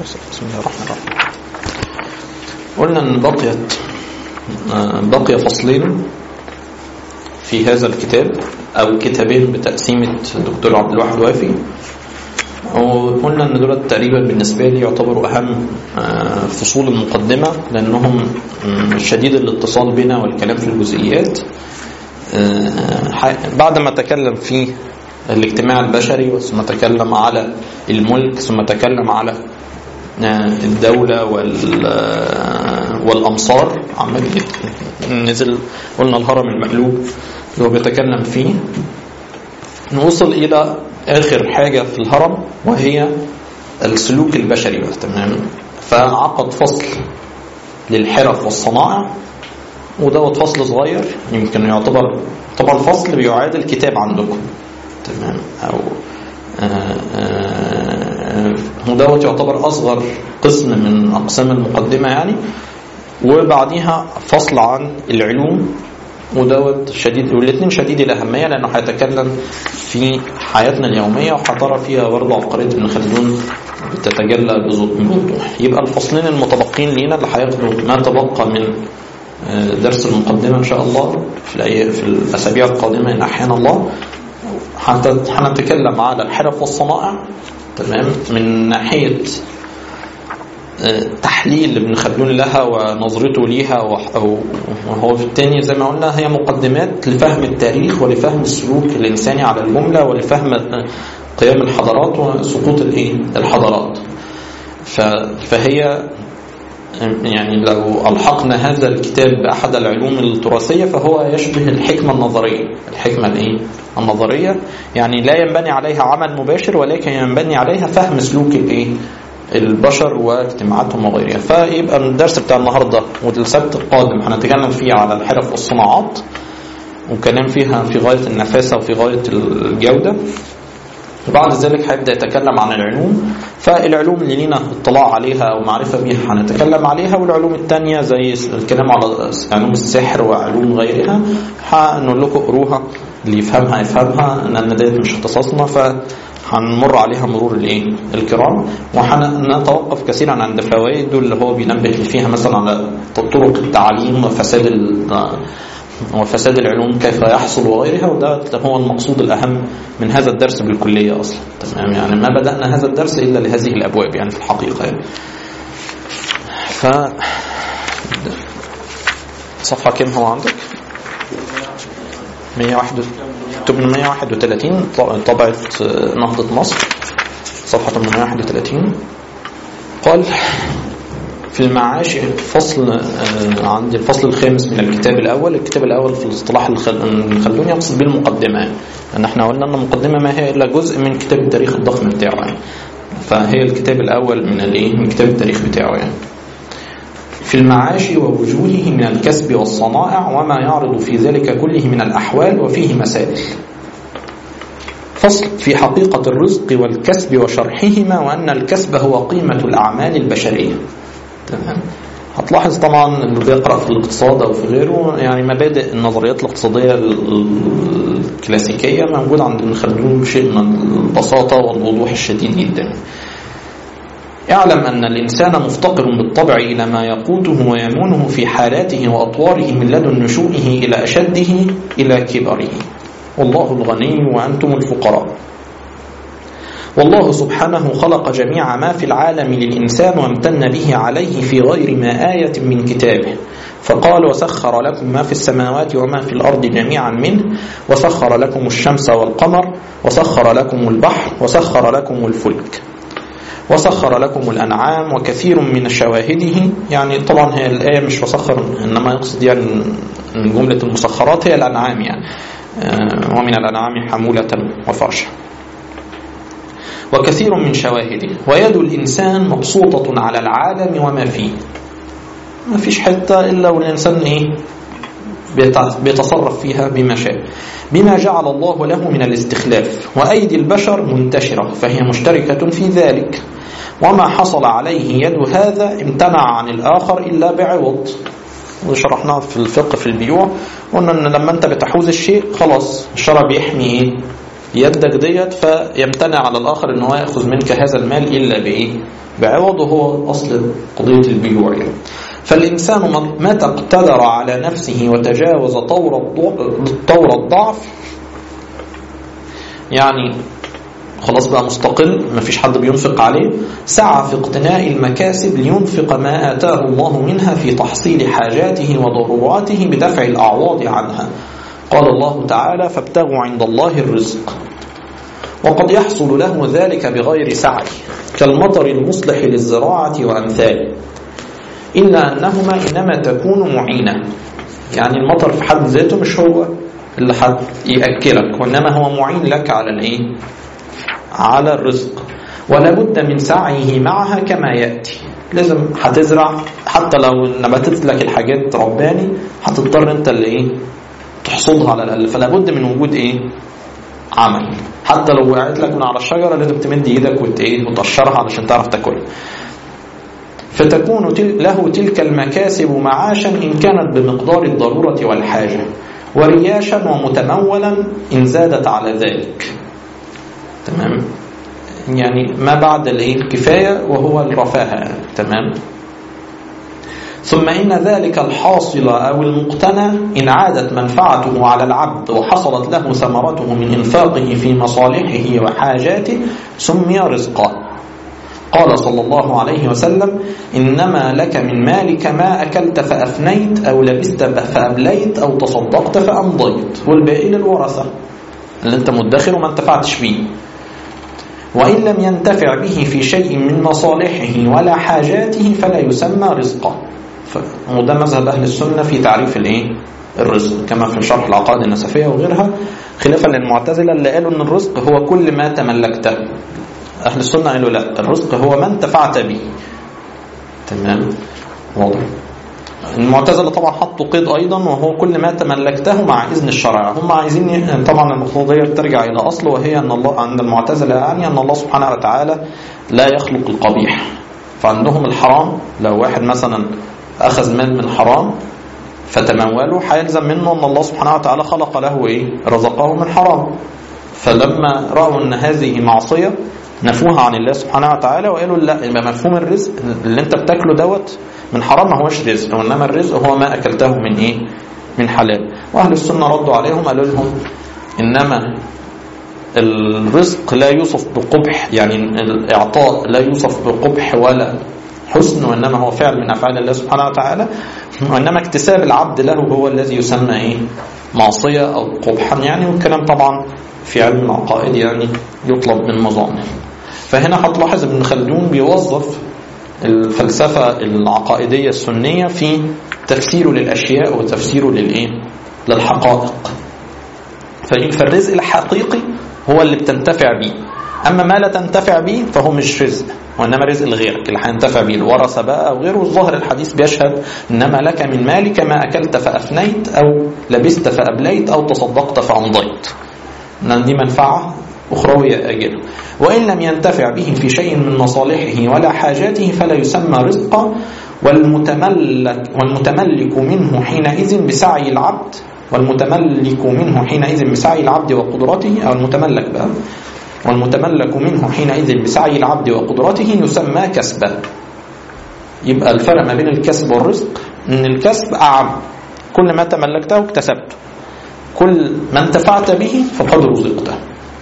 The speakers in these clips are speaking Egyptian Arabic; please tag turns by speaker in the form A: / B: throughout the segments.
A: بسم الله الرحمن الرحيم قلنا ان بقيت بقي فصلين في هذا الكتاب او كتابين بتقسيمه الدكتور عبد الواحد وافي وقلنا ان دول تقريبا بالنسبه لي يعتبروا اهم فصول المقدمه لانهم شديد الاتصال بنا والكلام في الجزئيات بعد ما تكلم في الاجتماع البشري ثم تكلم على الملك ثم تكلم على الدولة والأمصار عمال نزل قلنا الهرم المقلوب اللي هو بيتكلم فيه نوصل إلى آخر حاجة في الهرم وهي السلوك البشري بقى تمام فعقد فصل للحرف والصنائع ودوت فصل صغير يمكن يعتبر طبعا فصل بيعادل كتاب عندكم تمام او ودوت يعتبر اصغر قسم من اقسام المقدمه يعني وبعديها فصل عن العلوم ودوت شديد والاثنين شديد الاهميه لانه هيتكلم في حياتنا اليوميه وهترى فيها برضه عبقريه ابن خلدون بتتجلى بوضوح يبقى الفصلين المتبقين لينا اللي هياخدوا ما تبقى من درس المقدمه ان شاء الله في في الاسابيع القادمه ان احيانا الله هنتكلم على الحرف والصنائع تمام من ناحيه تحليل ابن خلدون لها ونظرته ليها وهو في الثاني زي ما قلنا هي مقدمات لفهم التاريخ ولفهم السلوك الانساني على الجمله ولفهم قيام الحضارات وسقوط الايه الحضارات فهي يعني لو ألحقنا هذا الكتاب بأحد العلوم التراثية فهو يشبه الحكمة النظرية الحكمة الإيه؟ النظرية يعني لا ينبني عليها عمل مباشر ولكن ينبني عليها فهم سلوك الإيه؟ البشر واجتماعاتهم وغيرها فيبقى الدرس بتاع النهارده والسبت القادم هنتكلم فيه على الحرف والصناعات وكلام فيها في غاية النفاسة وفي غاية الجودة وبعد ذلك هيبدا يتكلم عن العلوم فالعلوم اللي لينا اطلاع عليها او معرفه بيها هنتكلم عليها والعلوم الثانيه زي الكلام على علوم السحر وعلوم غيرها هنقول لكم قروها اللي يفهمها يفهمها لان ديت مش اختصاصنا فهنمر عليها مرور الايه الكرام وهنتوقف كثيرا عند فوائد اللي هو بينبه فيها مثلا على طرق التعليم وفساد وفساد العلوم كيف يحصل وغيرها وده هو المقصود الأهم من هذا الدرس بالكلية أصلا تمام يعني ما بدأنا هذا الدرس إلا لهذه الأبواب يعني في الحقيقة يعني ف صفحة كم هو عندك 831 طبعة نهضة مصر صفحة 831 قال في المعاش فصل عند الفصل الخامس من الكتاب الاول، الكتاب الاول في الاصطلاح الخلدوني يقصد به المقدمه لان احنا قلنا ان المقدمه ما هي الا جزء من كتاب التاريخ الضخم بتاعه يعني. فهي الكتاب الاول من الايه؟ من كتاب التاريخ بتاعه يعني. في المعاش ووجوده من الكسب والصنائع وما يعرض في ذلك كله من الاحوال وفيه مسائل. فصل في حقيقة الرزق والكسب وشرحهما وأن الكسب هو قيمة الأعمال البشرية تمام هتلاحظ طبعا اللي بيقرا في الاقتصاد او في غيره يعني مبادئ النظريات الاقتصاديه الكلاسيكيه موجوده عند ابن خلدون بشيء من البساطه والوضوح الشديد جدا. اعلم ان الانسان مفتقر بالطبع الى ما يقوته ويمونه في حالاته واطواره من لدن نشوئه الى اشده الى كبره. والله الغني وانتم الفقراء. والله سبحانه خلق جميع ما في العالم للإنسان وامتن به عليه في غير ما آية من كتابه فقال وسخر لكم ما في السماوات وما في الأرض جميعا منه وسخر لكم الشمس والقمر وسخر لكم البحر وسخر لكم الفلك وسخر لكم الأنعام وكثير من شواهده يعني طبعا هي الآية مش وسخر إنما يقصد يعني من جملة المسخرات هي الأنعام يعني ومن الأنعام حمولة وفرشا وكثير من شواهده ويد الإنسان مبسوطة على العالم وما فيه ما فيش حتة إلا والإنسان إيه بيتصرف فيها بما شاء بما جعل الله له من الاستخلاف وأيدي البشر منتشرة فهي مشتركة في ذلك وما حصل عليه يد هذا امتنع عن الآخر إلا بعوض وشرحناها في الفقه في البيوع قلنا ان لما انت بتحوز الشيء خلاص الشرع بيحمي ايه يدك ديت فيمتنع على الآخر ان هو يأخذ منك هذا المال إلا بإيه بعوض وهو أصل قضية البيوع يعني. فالإنسان متى اقتدر على نفسه وتجاوز طور طور الضعف يعني خلاص بقى مستقل ما فيش حد بينفق عليه سعى في اقتناء المكاسب لينفق ما آتاه الله منها في تحصيل حاجاته وضروراته بدفع الأعواض عنها قال الله تعالى فابتغوا عند الله الرزق وقد يحصل له ذلك بغير سعي كالمطر المصلح للزراعة وأمثاله إلا أنهما إنما تكون معينة يعني المطر في حد ذاته مش هو اللي يأكلك وإنما هو معين لك على الإيه؟ على الرزق ولا بد من سعيه معها كما يأتي لازم هتزرع حتى لو نبتت لك الحاجات رباني هتضطر انت اللي ايه تحصدها على الاقل فلا بد من وجود ايه عمل حتى لو وقعت لك من على الشجره لازم تمد ايدك وت ايه وتقشرها علشان تعرف تاكلها فتكون له تلك المكاسب معاشا إن كانت بمقدار الضرورة والحاجة ورياشا ومتمولا إن زادت على ذلك تمام يعني ما بعد الكفاية وهو الرفاهة تمام ثم إن ذلك الحاصل أو المقتنى إن عادت منفعته على العبد وحصلت له ثمرته من إنفاقه في مصالحه وحاجاته سمي رزقا قال صلى الله عليه وسلم إنما لك من مالك ما أكلت فأفنيت أو لبست فأبليت أو تصدقت فأمضيت والباقي للورثة اللي أنت مدخر وما انتفعتش بيه وإن لم ينتفع به في شيء من مصالحه ولا حاجاته فلا يسمى رزقا وده مذهب أهل السنة في تعريف الإيه؟ الرزق كما في شرح العقائد النسفية وغيرها خلافا للمعتزلة اللي قالوا أن الرزق هو كل ما تملكته أهل السنة قالوا لا الرزق هو ما انتفعت به تمام واضح المعتزلة طبعا حطوا قيد أيضا وهو كل ما تملكته مع إذن الشرع هم عايزين طبعا المفروضية ترجع إلى أصل وهي أن الله عند المعتزلة يعني أن الله سبحانه وتعالى لا يخلق القبيح فعندهم الحرام لو واحد مثلا أخذ مال من حرام فتموله هيلزم منه أن الله سبحانه وتعالى خلق له إيه رزقه من حرام فلما رأوا أن هذه معصية نفوها عن الله سبحانه وتعالى وقالوا لا يبقى مفهوم الرزق اللي انت بتاكله دوت من حرام ما هوش رزق وانما الرزق هو ما اكلته من ايه من حلال واهل السنه ردوا عليهم قالوا لهم انما الرزق لا يوصف بقبح يعني الاعطاء لا يوصف بقبح ولا حسن وانما هو فعل من افعال الله سبحانه وتعالى وانما اكتساب العبد له هو الذي يسمى ايه معصيه او قبحا يعني والكلام طبعا في علم العقائد يعني يطلب من مظانه فهنا هتلاحظ ابن خلدون بيوظف الفلسفة العقائدية السنية في تفسيره للأشياء وتفسيره للإيه؟ للحقائق فالرزق الحقيقي هو اللي بتنتفع به أما ما لا تنتفع به فهو مش رزق وإنما رزق لغيرك اللي هينتفع به الورثة بقى أو غيره الظاهر الحديث بيشهد إنما لك من مالك ما أكلت فأفنيت أو لبست فأبليت أو تصدقت فأمضيت لأن دي منفعة أخروية أجل وإن لم ينتفع به في شيء من مصالحه ولا حاجاته فلا يسمى رزقا والمتملك, والمتملك منه حينئذ بسعي العبد والمتملك منه حينئذ بسعي العبد وقدرته أو المتملك بقى والمتملك منه حينئذ بسعي العبد وقدرته يسمى كسبا يبقى الفرق ما بين الكسب والرزق ان الكسب أعم كل ما تملكته اكتسبته كل ما انتفعت به فقد رزقته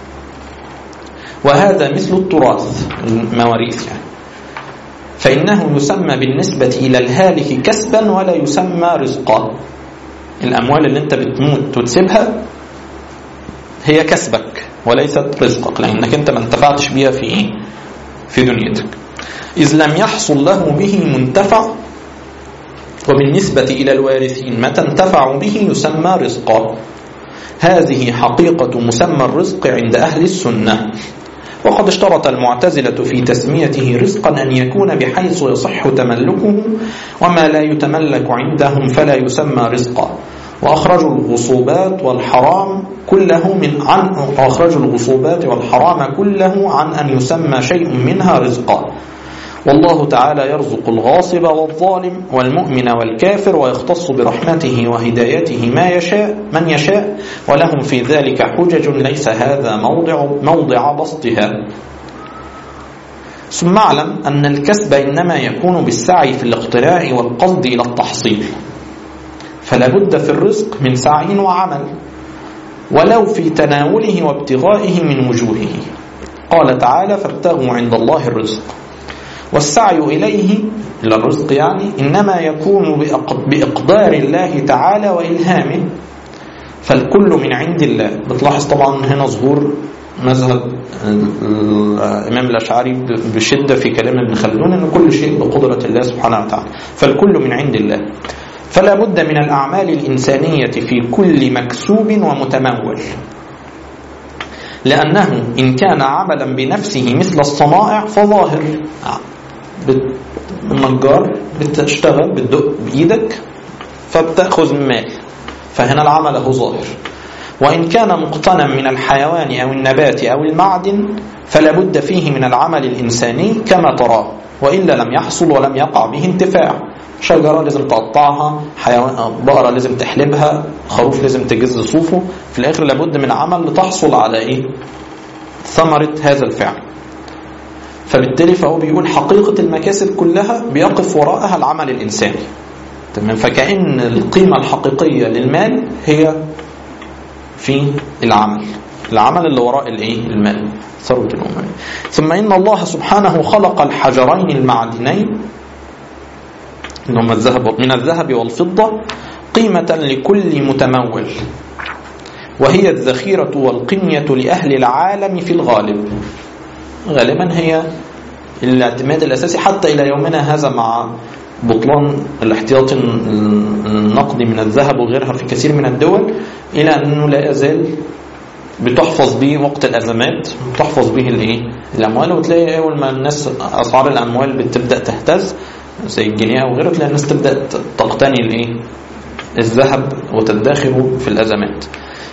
A: وهذا مثل التراث المواريث يعني فإنه يسمى بالنسبة إلى الهالك كسبا ولا يسمى رزقا الأموال اللي أنت بتموت وتسيبها هي كسبك وليست رزقك لأنك أنت ما انتفعتش بيها في إيه؟ في دنيتك إذ لم يحصل له به منتفع وبالنسبة إلى الوارثين متى انتفعوا به يسمى رزقا هذه حقيقة مسمى الرزق عند أهل السنة وقد اشترط المعتزلة في تسميته رزقا أن يكون بحيث يصح تملكه وما لا يتملك عندهم فلا يسمى رزقا وأخرجوا الغصوبات والحرام كله من عن وأخرجوا الغصوبات والحرام كله عن أن يسمى شيء منها رزقا والله تعالى يرزق الغاصب والظالم والمؤمن والكافر ويختص برحمته وهدايته ما يشاء من يشاء ولهم في ذلك حجج ليس هذا موضع موضع بسطها ثم اعلم أن الكسب إنما يكون بالسعي في الاقتراع والقصد إلى التحصيل فلا بد في الرزق من سعي وعمل ولو في تناوله وابتغائه من وجوهه قال تعالى فارتغوا عند الله الرزق والسعي إليه إلى الرزق يعني إنما يكون بإقدار الله تعالى وإلهامه فالكل من عند الله بتلاحظ طبعا هنا ظهور مذهب الإمام الأشعري بشدة في كلام ابن خلدون أن كل شيء بقدرة الله سبحانه وتعالى فالكل من عند الله فلا بد من الأعمال الإنسانية في كل مكسوب ومتمول لأنه إن كان عملا بنفسه مثل الصنائع فظاهر النجار بتشتغل بتدق بإيدك فبتأخذ مال فهنا العمل هو ظاهر وإن كان مقتنا من الحيوان أو النبات أو المعدن فلا بد فيه من العمل الإنساني كما تراه وإلا لم يحصل ولم يقع به انتفاع شجرة لازم تقطعها حيوان بقرة لازم تحلبها خروف لازم تجز صوفه في الآخر لابد من عمل لتحصل على إيه ثمرة هذا الفعل فبالتالي فهو بيقول حقيقة المكاسب كلها بيقف وراءها العمل الإنساني تمام فكأن القيمة الحقيقية للمال هي في العمل العمل اللي وراء الايه المال ثروة الأمم ثم إن الله سبحانه خلق الحجرين المعدنين اللي هم الذهب من الذهب والفضة قيمة لكل متمول وهي الذخيرة والقنية لأهل العالم في الغالب غالبا هي الاعتماد الأساسي حتى إلى يومنا هذا مع بطلان الاحتياطي النقدي من الذهب وغيرها في كثير من الدول إلى أنه لا يزال بتحفظ به وقت الأزمات بتحفظ به الايه الأموال وتلاقي أول ما الناس أسعار الأموال بتبدأ تهتز زي الجنيه أو غيره تلاقي الناس تبدأ تقتني الايه الذهب وتدخره في الأزمات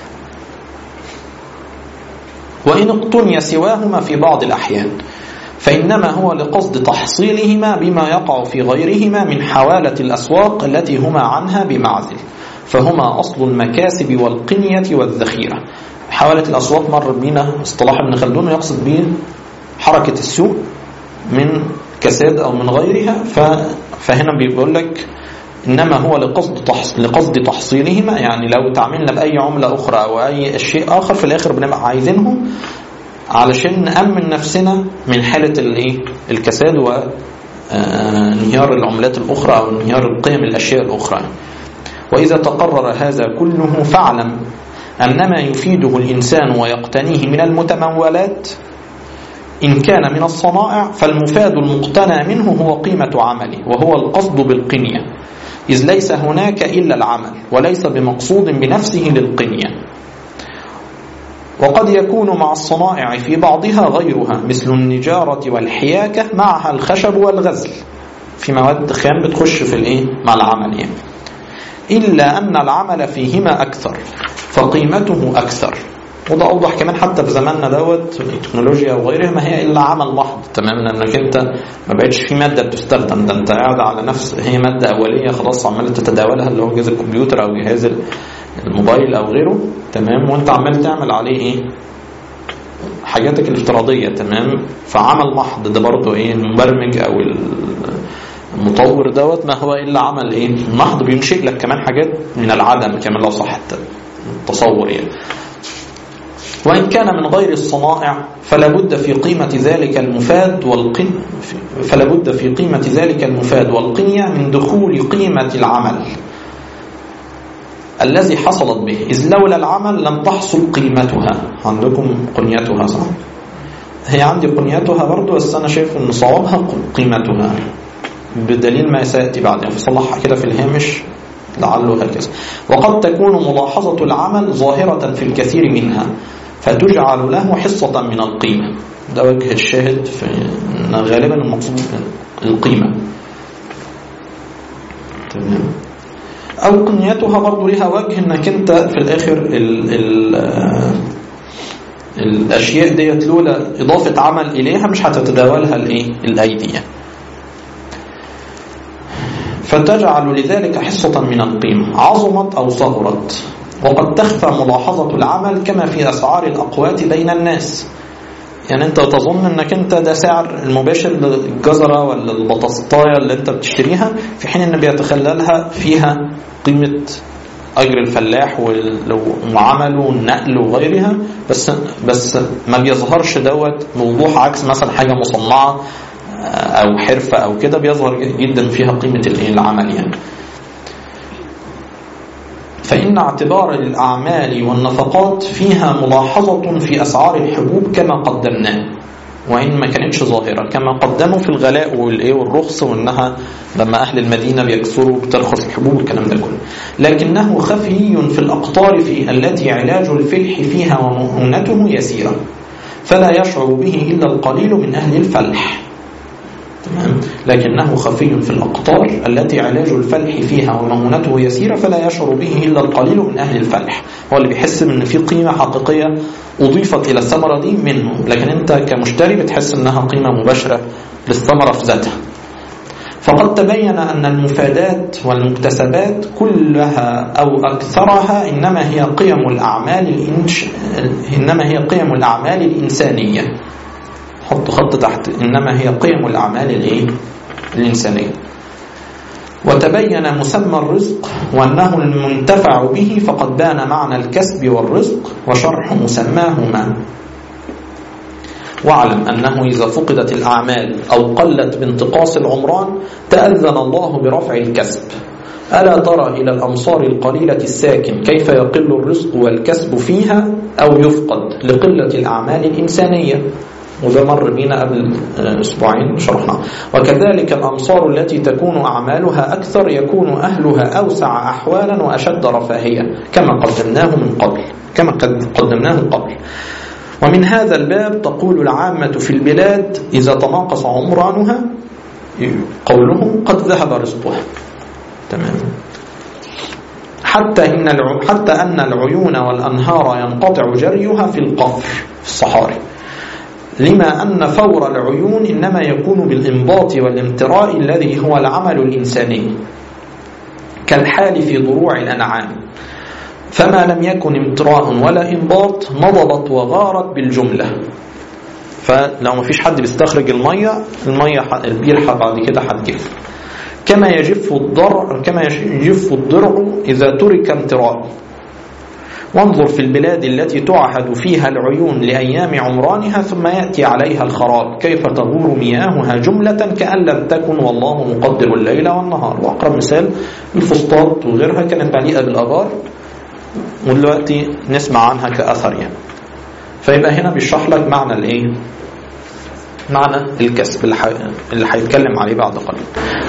A: وإن اقتني سواهما في بعض الأحيان فإنما هو لقصد تحصيلهما بما يقع في غيرهما من حوالة الأسواق التي هما عنها بمعزل فهما أصل المكاسب والقنية والذخيرة حوالة الأسواق مر بينا اصطلاح ابن خلدون يقصد به حركة السوق من كساد أو من غيرها فهنا بيقول لك إنما هو لقصد تحص... لقصد تحصيلهما يعني لو تعاملنا بأي عملة أخرى أو أي شيء آخر في الآخر بنبقى عايزينهم علشان نأمن نفسنا من حالة الايه الكساد وانهيار العملات الأخرى أو انهيار القيم الأشياء الأخرى وإذا تقرر هذا كله فاعلم أن ما يفيده الإنسان ويقتنيه من المتمولات إن كان من الصنائع فالمفاد المقتنى منه هو قيمة عمله وهو القصد بالقنية إذ ليس هناك إلا العمل وليس بمقصود بنفسه للقنية وقد يكون مع الصنائع في بعضها غيرها مثل النجارة والحياكة معها الخشب والغزل في مواد خام بتخش في الايه مع العمل يعني إلا أن العمل فيهما أكثر فقيمته أكثر وده أوضح كمان حتى في زماننا دوت التكنولوجيا وغيرها ما هي إلا عمل محض تمام لأنك أنت ما بقتش في مادة بتستخدم ده أنت قاعد على نفس هي مادة أولية خلاص عمال تتداولها اللي هو جهاز الكمبيوتر أو جهاز الموبايل أو غيره تمام وأنت عمال تعمل عليه إيه حاجاتك الافتراضية تمام فعمل محض ده برضه إيه المبرمج أو المطور دوت ما هو إلا عمل إيه محض بينشئ لك كمان حاجات من العدم كمان لو صح التصور يعني وإن كان من غير الصنائع فلا بد في قيمة ذلك المفاد والقن فلا بد في قيمة ذلك المفاد والقنية من دخول قيمة العمل الذي حصلت به إذ لولا العمل لم تحصل قيمتها عندكم قنيتها صح؟ هي عندي قنيتها برضو بس أنا شايف أن صوابها قيمتها بدليل ما سيأتي بعدين فصلحها كده في الهامش لعله هكذا وقد تكون ملاحظة العمل ظاهرة في الكثير منها فتجعل له حصة من القيمة ده وجه الشاهد في غالبا المقصود القيمة تمام أو قنيتها برضو لها وجه انك انت في الاخر ال ال الاشياء ديت لولا اضافة عمل اليها مش هتتداولها الايه الايدي فتجعل لذلك حصة من القيمة عظمت أو صغرت وقد تخفى ملاحظة العمل كما في أسعار الأقوات بين الناس يعني انت تظن انك انت ده سعر المباشر للجزرة ولا البطاطاية اللي انت بتشتريها في حين ان بيتخللها فيها قيمة اجر الفلاح وعمله والنقل وغيرها بس بس ما بيظهرش دوت بوضوح عكس مثلا حاجه مصنعه او حرفه او كده بيظهر جدا فيها قيمه العمل يعني فإن اعتبار الأعمال والنفقات فيها ملاحظة في أسعار الحبوب كما قدمناه وإن ما كانتش ظاهرة كما قدموا في الغلاء والإيه والرخص وإنها لما أهل المدينة بيكسروا بترخص الحبوب والكلام ده كله لكنه خفي في الأقطار في التي علاج الفلح فيها ومؤونته يسيرة فلا يشعر به إلا القليل من أهل الفلح تمام لكنه خفي في الأقطار التي علاج الفلح فيها ومؤونته يسيرة فلا يشعر به إلا القليل من أهل الفلح هو اللي بيحس ان في قيمة حقيقية أضيفت إلى الثمرة دي منه لكن أنت كمشتري بتحس أنها قيمة مباشرة للثمرة في ذاتها فقد تبين أن المفادات والمكتسبات كلها أو أكثرها إنما هي قيم الأعمال الإنش... إنما هي قيم الأعمال الإنسانية حط خط تحت إنما هي قيم الأعمال الإيه؟ الإنسانية وتبين مسمى الرزق وأنه المنتفع به فقد بان معنى الكسب والرزق وشرح مسماهما واعلم أنه إذا فقدت الأعمال أو قلت بانتقاص العمران تأذن الله برفع الكسب ألا ترى إلى الأمصار القليلة الساكن كيف يقل الرزق والكسب فيها أو يفقد لقلة الأعمال الإنسانية وده مر بينا قبل اسبوعين شرحنا وكذلك الامصار التي تكون اعمالها اكثر يكون اهلها اوسع احوالا واشد رفاهيه كما قدمناه من قبل كما قدمناه من قبل ومن هذا الباب تقول العامة في البلاد إذا تناقص عمرانها قولهم قد ذهب رزقها تمام حتى إن حتى أن العيون والأنهار ينقطع جريها في القفر في الصحاري لما أن فور العيون إنما يكون بالإنباط والامتراء الذي هو العمل الإنساني كالحال في ضروع الأنعام فما لم يكن امتراء ولا إنباط نضبت وغارت بالجملة فلو ما فيش حد بيستخرج المية المية البير بعد كده هتجف كما يجف الضرع كما يجف الضرع إذا ترك امتراء وانظر في البلاد التي تعهد فيها العيون لأيام عمرانها ثم يأتي عليها الخراب كيف تغور مياهها جملة كأن لم تكن والله مقدر الليل والنهار وأقرب مثال الفسطاط وغيرها كانت مليئة بالأبار ودلوقتي نسمع عنها كأثر يعني فيبقى هنا بيشرح لك معنى الايه معنى الكسب اللي, حي... اللي هيتكلم عليه بعد قليل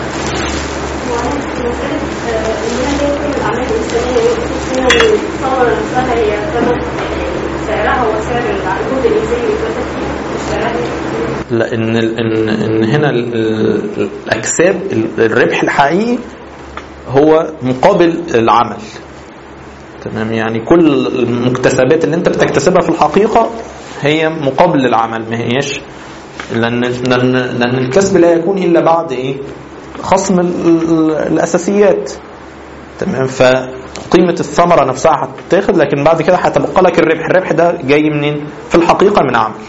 A: لان ان ان هنا الاكساب الربح الحقيقي هو مقابل العمل تمام يعني كل المكتسبات اللي انت بتكتسبها في الحقيقه هي مقابل العمل ما هيش لان لان لان الكسب لا يكون الا بعد ايه خصم الاساسيات تمام فقيمه الثمره نفسها هتتاخد لكن بعد كده هتبقى لك الربح الربح ده جاي منين في الحقيقه من عمل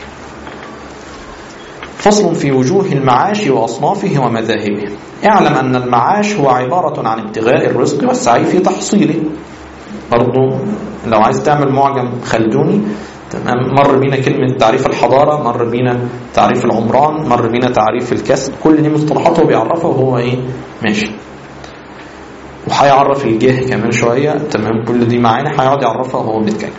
A: فصل في وجوه المعاش وأصنافه ومذاهبه اعلم أن المعاش هو عبارة عن ابتغاء الرزق والسعي في تحصيله برضو لو عايز تعمل معجم خلدوني تمام مر بينا كلمة تعريف الحضارة مر بينا تعريف العمران مر بينا تعريف الكسب كل دي مصطلحات هو بيعرفها وهو ايه ماشي وهيعرف الجاه كمان شوية تمام كل دي معاني هيقعد يعرفها وهو بيتكلم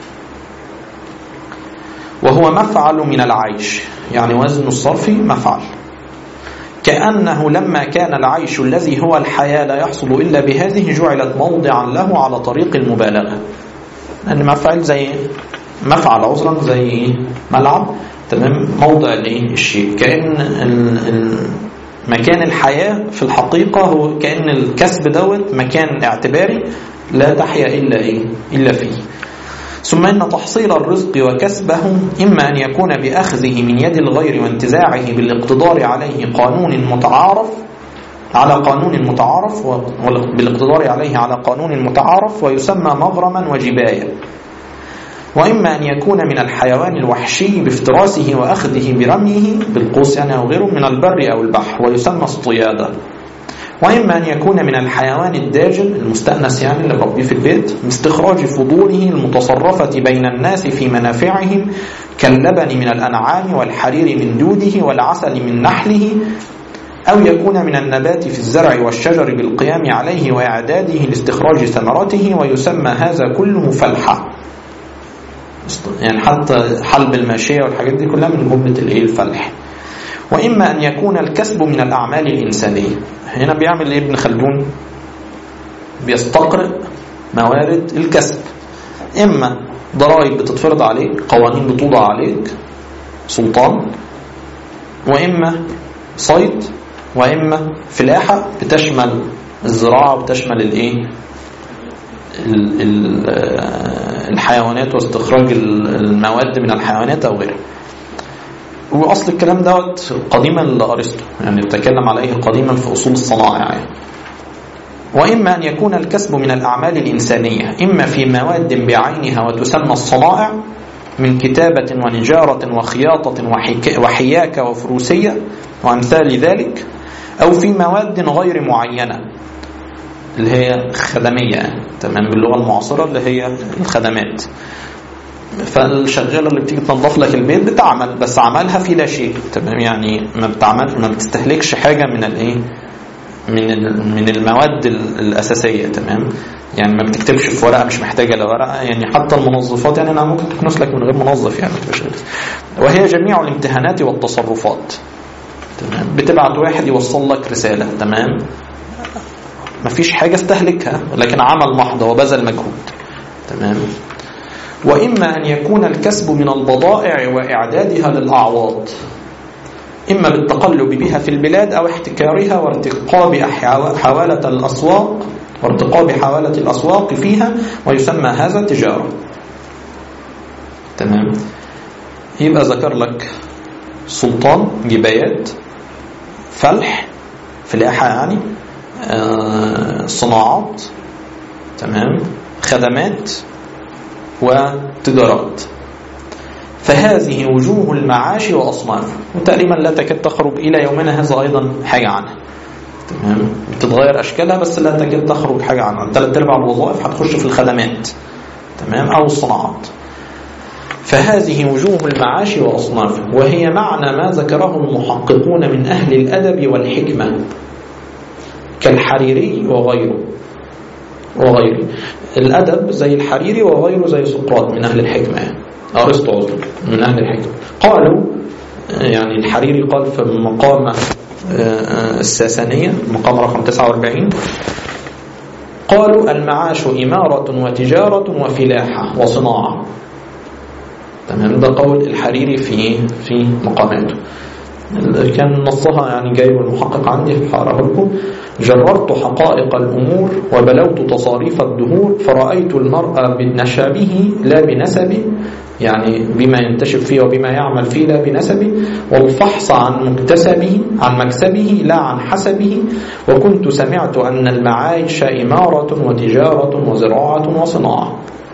A: وهو مفعل من العيش يعني وزن الصرف مفعل كأنه لما كان العيش الذي هو الحياة لا يحصل إلا بهذه جعلت موضعا له على طريق المبالغة لأن مفعل زي مفعل عذرا زي ملعب تمام موضع الايه الشيء كأن مكان الحياة في الحقيقة هو كأن الكسب دوت مكان اعتباري لا تحيا إلا إيه إلا فيه ثم إن تحصيل الرزق وكسبه إما أن يكون بأخذه من يد الغير وانتزاعه بالاقتدار عليه قانون متعارف على قانون متعارف بالاقتدار عليه على قانون متعارف ويسمى مغرما وجباية وإما أن يكون من الحيوان الوحشي بافتراسه وأخذه برميه بالقوس يعني أو غيره من البر أو البحر ويسمى اصطيادة وإما أن يكون من الحيوان الداجن المستأنس يعني اللي بربيه في البيت باستخراج فضوله المتصرفة بين الناس في منافعهم كاللبن من الأنعام والحرير من دوده والعسل من نحله أو يكون من النبات في الزرع والشجر بالقيام عليه وإعداده لاستخراج ثمرته ويسمى هذا كله فلحة يعني حتى حلب الماشية والحاجات دي كلها من جملة الايه الفلح وإما أن يكون الكسب من الأعمال الإنسانية هنا بيعمل إيه ابن خلدون بيستقرئ موارد الكسب إما ضرائب بتتفرض عليك قوانين بتوضع عليك سلطان وإما صيد وإما فلاحة بتشمل الزراعة وبتشمل الإيه الحيوانات واستخراج المواد من الحيوانات أو غيرها واصل الكلام دوت قديما لارسطو يعني تكلم عليه قديما في اصول الصنائع يعني. واما ان يكون الكسب من الاعمال الانسانيه اما في مواد بعينها وتسمى الصنائع من كتابة ونجارة وخياطة وحياكة وفروسية وأمثال ذلك أو في مواد غير معينة اللي هي خدمية تمام باللغة المعاصرة اللي هي الخدمات فالشغاله اللي بتيجي تنظف لك البيت بتعمل بس عملها في لا شيء تمام يعني ما بتعمل ما بتستهلكش حاجه من الايه من من المواد الاساسيه تمام يعني ما بتكتبش في ورقه مش محتاجه لورقه يعني حتى المنظفات يعني انا ممكن تكنس لك من غير منظف يعني وهي جميع الامتحانات والتصرفات تمام بتبعت واحد يوصل لك رساله تمام مفيش حاجه استهلكها لكن عمل محض وبذل مجهود تمام وإما أن يكون الكسب من البضائع وإعدادها للأعواض إما بالتقلب بها في البلاد أو احتكارها وارتقاب حوالة الأسواق وارتقاب حوالة الأسواق فيها ويسمى هذا تجارة تمام يبقى ذكر لك سلطان جبايات فلح فلاحة يعني آه صناعات تمام خدمات وتجارات فهذه وجوه المعاش وأصنافه وتقريبا لا تكاد تخرج إلى يومنا هذا أيضا حاجة عنها تمام بتتغير أشكالها بس لا تكاد تخرج حاجة عنها ثلاث أرباع الوظائف هتخش في الخدمات تمام أو الصناعات فهذه وجوه المعاش وأصنافه وهي معنى ما ذكره المحققون من أهل الأدب والحكمة كالحريري وغيره وغيره الأدب زي الحريري وغيره زي سقراط من أهل الحكمة أرسطو من أهل الحكمة قالوا يعني الحريري قال في المقامة الساسانية مقام رقم 49 قالوا المعاش إمارة وتجارة وفلاحة وصناعة تمام ده قول الحريري في في مقاماته كان نصها يعني جايب المحقق عندي هقراه لكم جررت حقائق الأمور وبلوت تصاريف الدهور فرأيت المرأة بنشابه لا بنسبه يعني بما ينتشب فيه وبما يعمل فيه لا بنسبه والفحص عن مكتسبه عن مكسبه لا عن حسبه وكنت سمعت أن المعايش إمارة وتجارة وزراعة وصناعة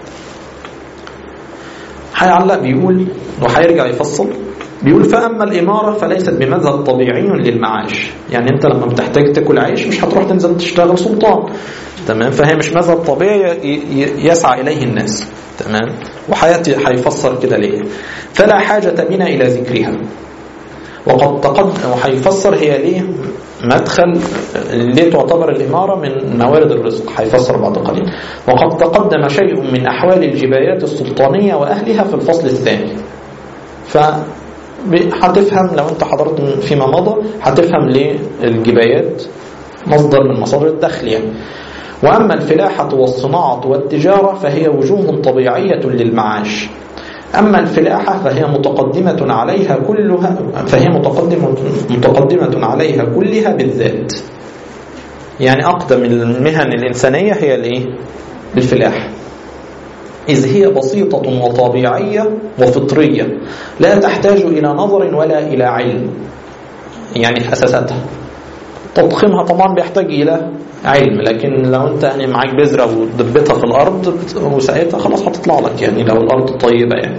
A: هيعلق بيقول وهيرجع يفصل بيقول فأما الإمارة فليست بمذهب طبيعي للمعاش يعني أنت لما بتحتاج تاكل عيش مش هتروح تنزل تشتغل سلطان تمام فهي مش مذهب طبيعي يسعى إليه الناس تمام وحياتي هيفسر كده ليه فلا حاجة بنا إلى ذكرها وقد تقدم وهيفسر هي ليه مدخل ليه تعتبر الإمارة من موارد الرزق هيفسر بعد قليل وقد تقدم شيء من أحوال الجبايات السلطانية وأهلها في الفصل الثاني ف هتفهم لو انت حضرت فيما مضى هتفهم ليه الجبايات مصدر من مصادر الدخل يعني وأما الفلاحة والصناعة والتجارة فهي وجوه طبيعية للمعاش أما الفلاحة فهي متقدمة عليها كلها فهي متقدمة متقدمة عليها كلها بالذات يعني أقدم المهن الإنسانية هي الإيه؟ الفلاحة إذ هي بسيطة وطبيعية وفطرية لا تحتاج إلى نظر ولا إلى علم يعني في أساساتها تضخيمها طبعا بيحتاج الى علم لكن لو انت يعني معاك بذره ودبتها في الارض وسقيتها خلاص هتطلع لك يعني لو الارض طيبه يعني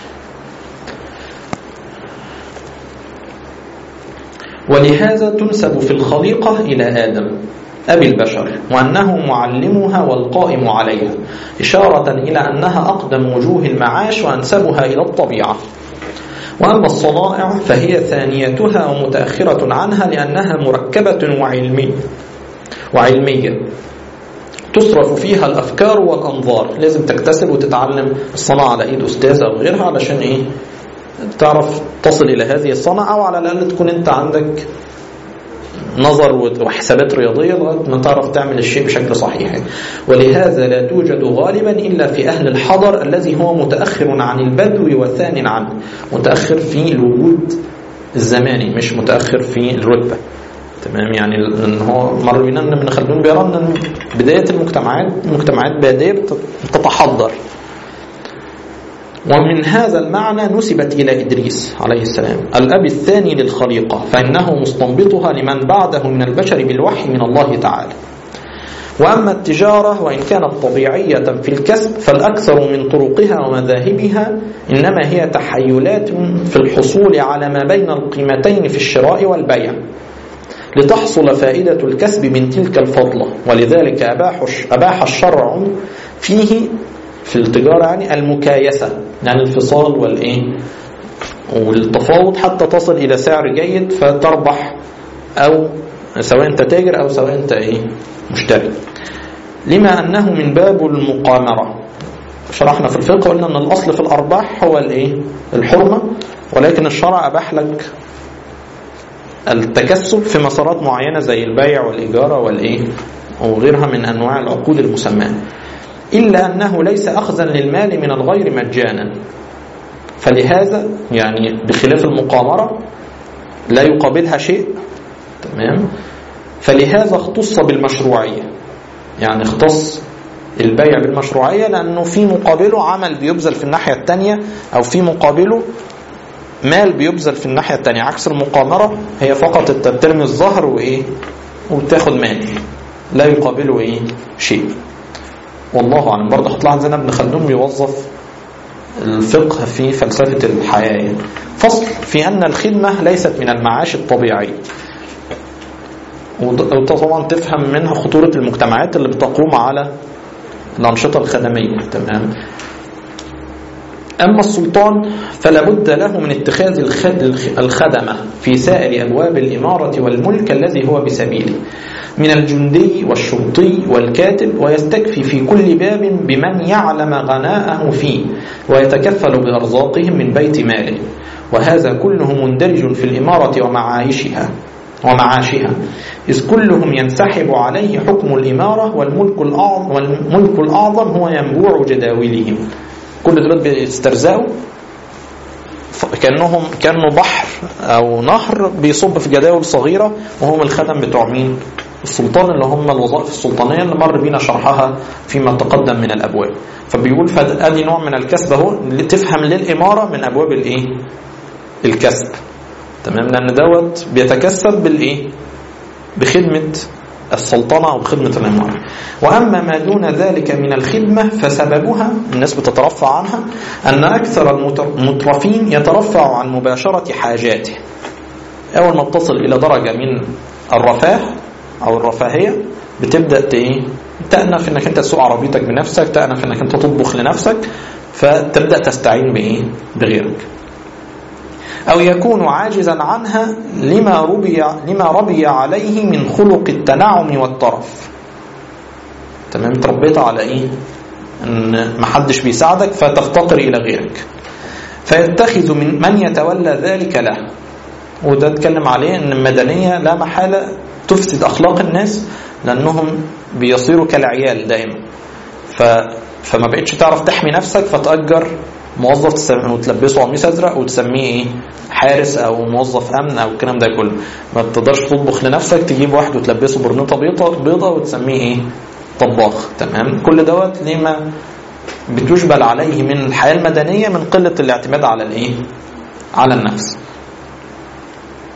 A: ولهذا تنسب في الخليقة إلى آدم أبي البشر وأنه معلمها والقائم عليها إشارة إلى أنها أقدم وجوه المعاش وأنسبها إلى الطبيعة وأما الصنائع فهي ثانيتها ومتأخرة عنها لأنها مركبة وعلمية وعلمية تصرف فيها الأفكار والأنظار لازم تكتسب وتتعلم الصنعة على إيد أستاذ أو غيرها علشان إيه تعرف تصل إلى هذه الصنعة أو على الأقل تكون أنت عندك نظر وحسابات رياضية لغاية ما تعرف تعمل الشيء بشكل صحيح ولهذا لا توجد غالبا إلا في أهل الحضر الذي هو متأخر عن البدو وثان عنه متأخر في الوجود الزماني مش متأخر في الرتبة تمام يعني ان هو مر بينا ان ابن خلدون بيرى ان بدايه المجتمعات مجتمعات باديه بتتحضر ومن هذا المعنى نسبت إلى إدريس عليه السلام الأب الثاني للخليقة فإنه مستنبطها لمن بعده من البشر بالوحي من الله تعالى وأما التجارة وإن كانت طبيعية في الكسب فالأكثر من طرقها ومذاهبها إنما هي تحيلات في الحصول على ما بين القيمتين في الشراء والبيع لتحصل فائدة الكسب من تلك الفضلة ولذلك أباح أباح الشرع فيه في التجارة يعني المكايسة يعني الفصال والإيه والتفاوض حتى تصل إلى سعر جيد فتربح أو سواء أنت تاجر أو سواء أنت إيه مشتري لما أنه من باب المقامرة شرحنا في الفقه قلنا أن الأصل في الأرباح هو الإيه الحرمة ولكن الشرع أباح لك التكسب في مسارات معينة زي البيع والإيجارة والإيه وغيرها من أنواع العقود المسماة إلا أنه ليس أخذا للمال من الغير مجانا فلهذا يعني بخلاف المقامرة لا يقابلها شيء تمام فلهذا اختص بالمشروعية يعني اختص البيع بالمشروعية لأنه في مقابله عمل بيبذل في الناحية الثانية أو في مقابله مال بيبذل في الناحية الثانية عكس المقامرة هي فقط انت بترمي الظهر وإيه وبتاخد مال لا يقابله إيه شيء والله أعلم برضه هتلاحظ هنا ابن خلدون بيوظف الفقه في فلسفة الحياة فصل في أن الخدمة ليست من المعاش الطبيعي وانت طبعا تفهم منها خطورة المجتمعات اللي بتقوم على الأنشطة الخدمية تمام أما السلطان فلا بد له من اتخاذ الخدمة في سائر أبواب الإمارة والملك الذي هو بسبيله من الجندي والشرطي والكاتب ويستكفي في كل باب بمن يعلم غناءه فيه ويتكفل بأرزاقهم من بيت ماله وهذا كله مندرج في الإمارة ومعايشها ومعاشها إذ كلهم ينسحب عليه حكم الإمارة والملك الأعظم, والملك الأعظم هو ينبوع جداولهم كل دول بيسترزقوا كانهم كانوا بحر او نهر بيصب في جداول صغيره وهم الخدم بتوع مين؟ السلطان اللي هم الوظائف السلطانيه اللي مر بينا شرحها فيما تقدم من الابواب فبيقول فادي نوع من الكسب اهو تفهم للاماره من ابواب الايه؟ الكسب تمام لان دوت بيتكسب بالايه؟ بخدمه السلطنة أو خدمة الإمارة وأما ما دون ذلك من الخدمة فسببها الناس بتترفع عنها أن أكثر المترفين يترفع عن مباشرة حاجاته أول ما بتصل إلى درجة من الرفاه أو الرفاهية بتبدأ إيه تأنف إنك أنت تسوق عربيتك بنفسك تأنف إنك أنت تطبخ لنفسك فتبدأ تستعين بإيه بغيرك أو يكون عاجزا عنها لما ربي لما ربي عليه من خلق التنعم والطرف تمام تربيت على ايه ان ما حدش بيساعدك فتفتقر الى غيرك فيتخذ من من يتولى ذلك له وده اتكلم عليه ان المدنيه لا محاله تفسد اخلاق الناس لانهم بيصيروا كالعيال دائما ف فما بقتش تعرف تحمي نفسك فتأجر موظف وتلبسه قميص ازرق وتسميه ايه حارس او موظف امن او الكلام ده كله ما بتقدرش تطبخ لنفسك تجيب واحد وتلبسه برنيطه بيضه بيضه وتسميه ايه طباخ تمام كل دوت لما بتجبل عليه من الحياه المدنيه من قله الاعتماد على الايه على النفس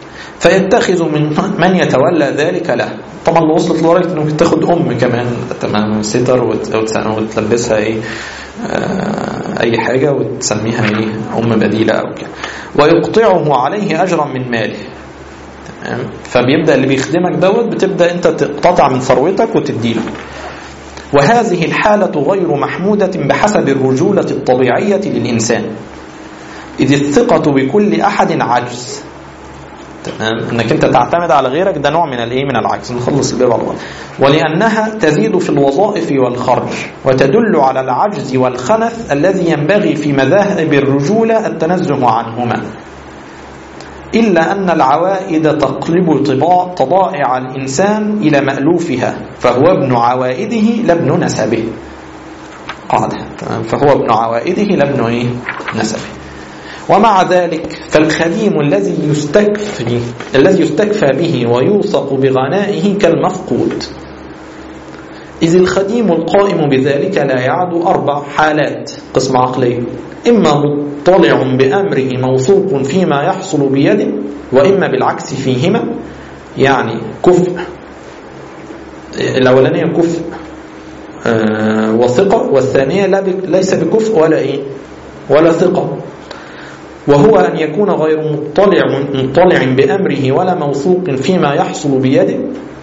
A: فيتخذ من من يتولى ذلك له طبعا لو وصلت لدرجه انه ممكن تاخد ام كمان تمام ستر وت- وتس- وتلبسها ايه آه، اي حاجه وتسميها ايه ام بديله او كده ويقطعه عليه اجرا من ماله تمام فبيبدا اللي بيخدمك دوت بتبدا انت تقتطع من ثروتك وتديله وهذه الحالة غير محمودة بحسب الرجولة الطبيعية للإنسان إذ الثقة بكل أحد عجز تمام انك انت تعتمد على غيرك ده نوع من الايه من العجز نخلص الباب على بعض ولانها تزيد في الوظائف والخرج وتدل على العجز والخنث الذي ينبغي في مذاهب الرجوله التنزه عنهما إلا أن العوائد تقلب طباع طبائع الإنسان إلى مألوفها فهو ابن عوائده لا ابن نسبه قاعدة تمام فهو ابن عوائده لا ابن إيه؟ نسبه ومع ذلك فالخديم الذي يستكفي الذي يستكفى به ويوثق بغنائه كالمفقود إذ الخديم القائم بذلك لا يعد أربع حالات قسم عقلية إما مطلع بأمره موثوق فيما يحصل بيده وإما بالعكس فيهما يعني كفء الأولانية كفء آه، وثقة والثانية لا بك- ليس بكفء ولا إيه ولا ثقة وهو أن يكون غير مطلع مطلع بأمره ولا موثوق فيما يحصل بيده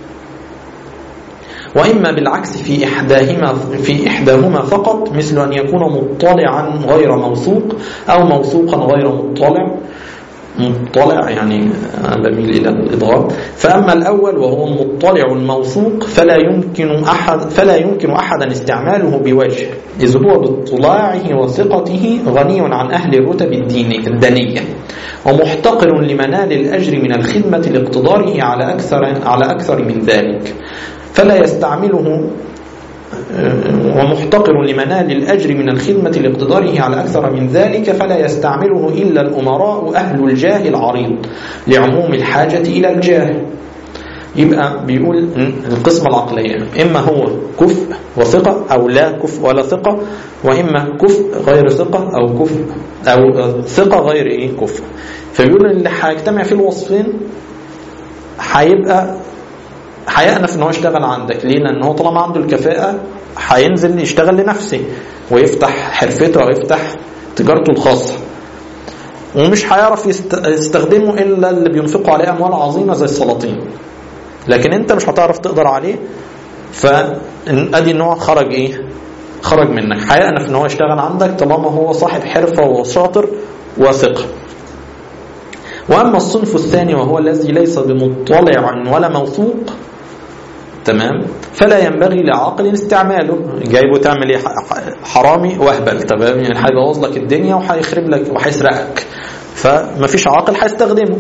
A: وإما بالعكس في إحداهما في إحداهما فقط مثل أن يكون مطلعا غير موثوق أو موثوقا غير مطلع مطلع يعني أنا بميل إلى الإضغام فأما الأول وهو المطلع الموثوق فلا يمكن أحد فلا يمكن أحدا استعماله بوجه إذ هو باطلاعه وثقته غني عن أهل الرتب الدينية الدنية ومحتقر لمنال الأجر من الخدمة لاقتداره على أكثر على أكثر من ذلك فلا يستعمله ومحتقر لمنال الأجر من الخدمة لاقتداره على أكثر من ذلك فلا يستعمله إلا الأمراء أهل الجاه العريض لعموم الحاجة إلى الجاه يبقى بيقول القسمة العقلية إما هو كفء وثقة أو لا كفء ولا ثقة وإما كفء غير ثقة أو كفء أو ثقة غير إيه كفء فبيقول اللي هيجتمع فيه الوصفين هيبقى هيأنف ان هو يشتغل عندك ليه لان هو طالما عنده الكفاءة هينزل يشتغل لنفسه ويفتح حرفته ويفتح تجارته الخاصة ومش هيعرف يست- يستخدمه الا اللي بينفقوا عليه اموال عظيمة زي السلاطين لكن انت مش هتعرف تقدر عليه فادي ان هو خرج ايه خرج منك هيأنف ان هو يشتغل عندك طالما هو صاحب حرفة وشاطر وثقة وأما الصنف الثاني وهو الذي ليس بمطلع ولا موثوق تمام فلا ينبغي لعاقل استعماله جايبه تعمل ايه ح- حرامي واهبل تمام يعني هيبوظ لك الدنيا وهيخرب لك وهيسرقك فمفيش عاقل هيستخدمه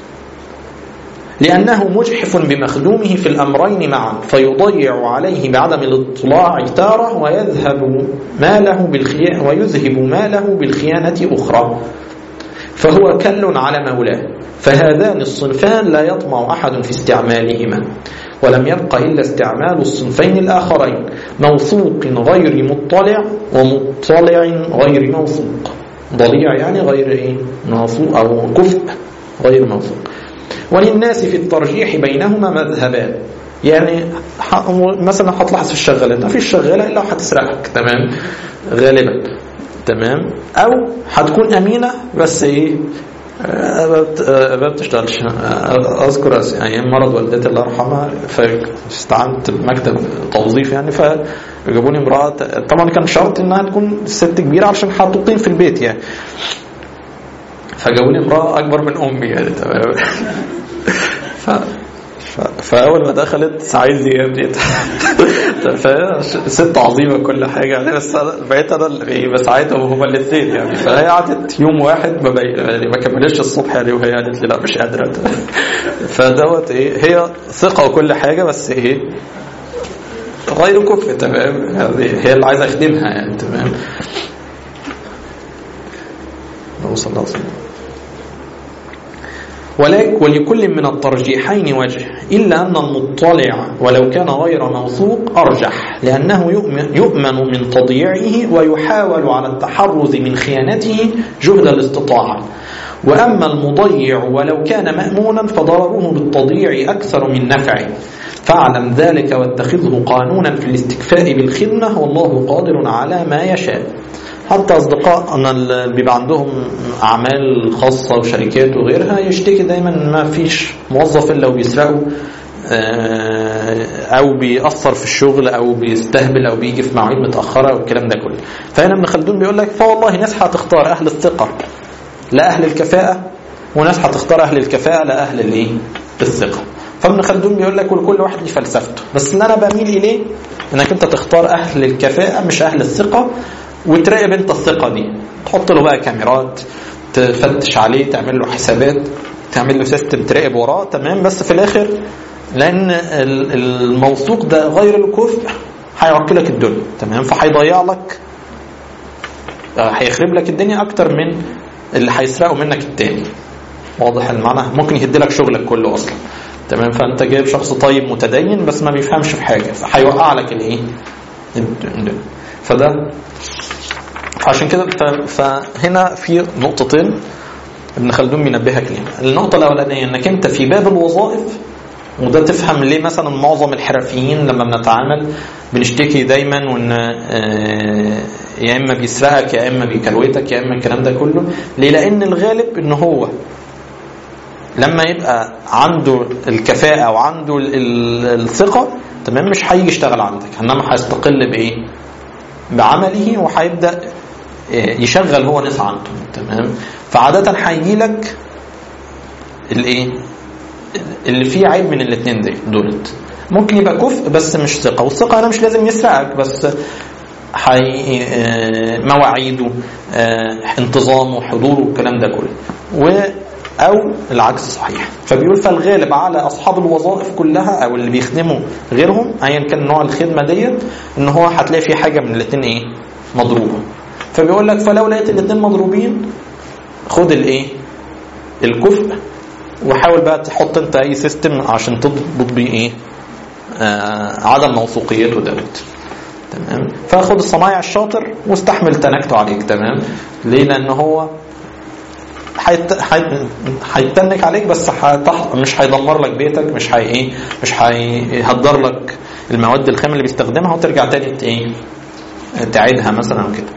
A: لأنه مجحف بمخدومه في الأمرين معا فيضيع عليه بعدم الاطلاع تارة ويذهب ماله بالخيانة ويذهب ماله بالخيانة أخرى فهو كل على مولاه فهذان الصنفان لا يطمع أحد في استعمالهما ولم يبق إلا استعمال الصنفين الآخرين موثوق غير مطلع ومطلع غير موثوق ضليع يعني غير إيه؟ موثوق أو كفء غير موثوق وللناس في الترجيح بينهما مذهبان يعني ح- مثلا هتلاحظ في الشغالات ما فيش شغاله الا هتسرقك تمام غالبا تمام او هتكون امينه بس ايه آه، ما بت- آه، ما بتشتغلش آه، اذكر أس- ايام مرض والدتي الله يرحمها فاستعنت بمكتب توظيف يعني فجابوا لي امراه طبعا كان شرط انها تكون ست كبيره عشان هتقيم في البيت يعني فجابوا لي امراه اكبر من امي يعني تمام ف... ف... فاول ما دخلت عايز ايه يا ابني فهي ست عظيمه كل حاجه يعني بس أنا بقيت انا اللي إيه بساعدهم هما الاثنين يعني فهي قعدت يوم واحد ما, بي... يعني ما كملتش الصبح يعني وهي قالت لي لا مش قادره فدوت ايه هي ثقه وكل حاجه بس ايه غير كفء تمام يعني هي اللي عايزه اخدمها يعني تمام اللهم صل على وسلم ولك- ولكل من الترجيحين وجه إلا أن المطلع ولو كان غير موثوق أرجح لأنه يؤمن, يؤمن من تضييعه ويحاول على التحرز من خيانته جهد الاستطاعة وأما المضيع ولو كان مأمونا فضرره بالتضييع أكثر من نفعه فاعلم ذلك واتخذه قانونا في الاستكفاء بالخدمة والله قادر على ما يشاء حتى أصدقائنا اللي بيبقى عندهم أعمال خاصة وشركات وغيرها يشتكي دايما ما فيش موظف إلا وبيسرقه او بيأثر في الشغل او بيستهبل او بيجي في مواعيد متاخره والكلام ده كله فهنا ابن خلدون بيقول لك فوالله ناس هتختار اهل الثقه لا اهل الكفاءه وناس هتختار اهل الكفاءه لا اهل الايه الثقه فابن خلدون بيقول لك ولكل واحد ليه فلسفته بس اللي انا بميل اليه انك انت تختار اهل الكفاءه مش اهل الثقه وتراقب انت الثقه دي تحط له بقى كاميرات تفتش عليه تعمل له حسابات تعمل له سيستم تراقب وراه تمام بس في الاخر لان الموثوق ده غير الكفء هيعكلك الدنيا تمام فهيضيع لك هيخرب لك الدنيا اكتر من اللي هيسرقه منك التاني واضح المعنى ممكن يهد لك شغلك كله اصلا تمام فانت جايب شخص طيب متدين بس ما بيفهمش في حاجه فهيوقع لك الايه فده عشان كده فهنا في نقطتين ابن خلدون بينبهك ليها النقطه الاولانيه انك انت في باب الوظائف وده تفهم ليه مثلا معظم الحرفيين لما بنتعامل بنشتكي دايما وان يا اما بيسرقك يا اما بيكروتك يا اما الكلام ده كله ليه لان الغالب ان هو لما يبقى عنده الكفاءة وعنده الثقة تمام مش هيجي يشتغل عندك انما هيستقل بايه بعمله وهيبدا يشغل هو ناس عنده تمام فعادة هيجي لك الايه اللي فيه عيب من الاثنين دي دولت ممكن يبقى كفء بس مش ثقه والثقه هنا مش لازم يسرقك بس حي مواعيده انتظامه حضوره الكلام ده كله و او العكس صحيح فبيقول فالغالب على اصحاب الوظائف كلها او اللي بيخدموا غيرهم ايا كان نوع الخدمه ديت ان هو هتلاقي في حاجه من الاثنين ايه مضروبه فبيقول لك فلو لقيت الاثنين مضروبين خد الايه الكفء وحاول بقى تحط انت اي سيستم عشان تضبط بيه ايه آه عدم موثوقيته دوت تمام فخد الصنايع الشاطر واستحمل تنكته عليك تمام ليه لان هو هيتنك عليك بس حيطح مش هيدمر لك بيتك مش هي ايه مش هيهدر لك المواد الخام اللي بيستخدمها وترجع تاني ايه تعيدها مثلا وكده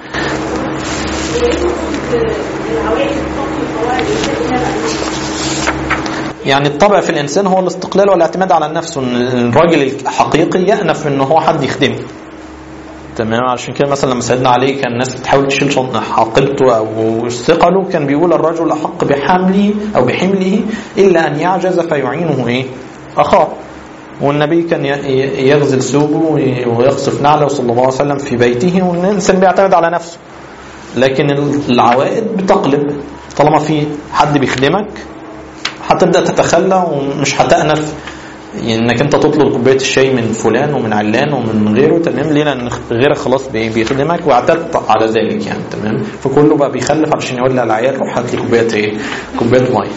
A: يعني الطبع في الانسان هو الاستقلال والاعتماد على النفس الراجل الحقيقي يأنف ان هو حد يخدمه تمام عشان كده مثلا لما سيدنا علي كان الناس بتحاول تشيل حقيبته او ثقله كان بيقول الرجل احق بحمله او بحمله الا ان يعجز فيعينه ايه؟ اخاه والنبي كان يغزل ثوبه ويقصف نعله صلى الله عليه وسلم في بيته والانسان بيعتمد على نفسه لكن العوائد بتقلب طالما في حد بيخدمك هتبدا تتخلى ومش هتأنف انك انت تطلب كوبايه الشاي من فلان ومن علان ومن غيره تمام ليه لان غيرك خلاص بيخدمك واعتدت على ذلك يعني تمام فكله بقى بيخلف عشان يقول للعيال روح هات لي كوبايه ايه كوبايه ميه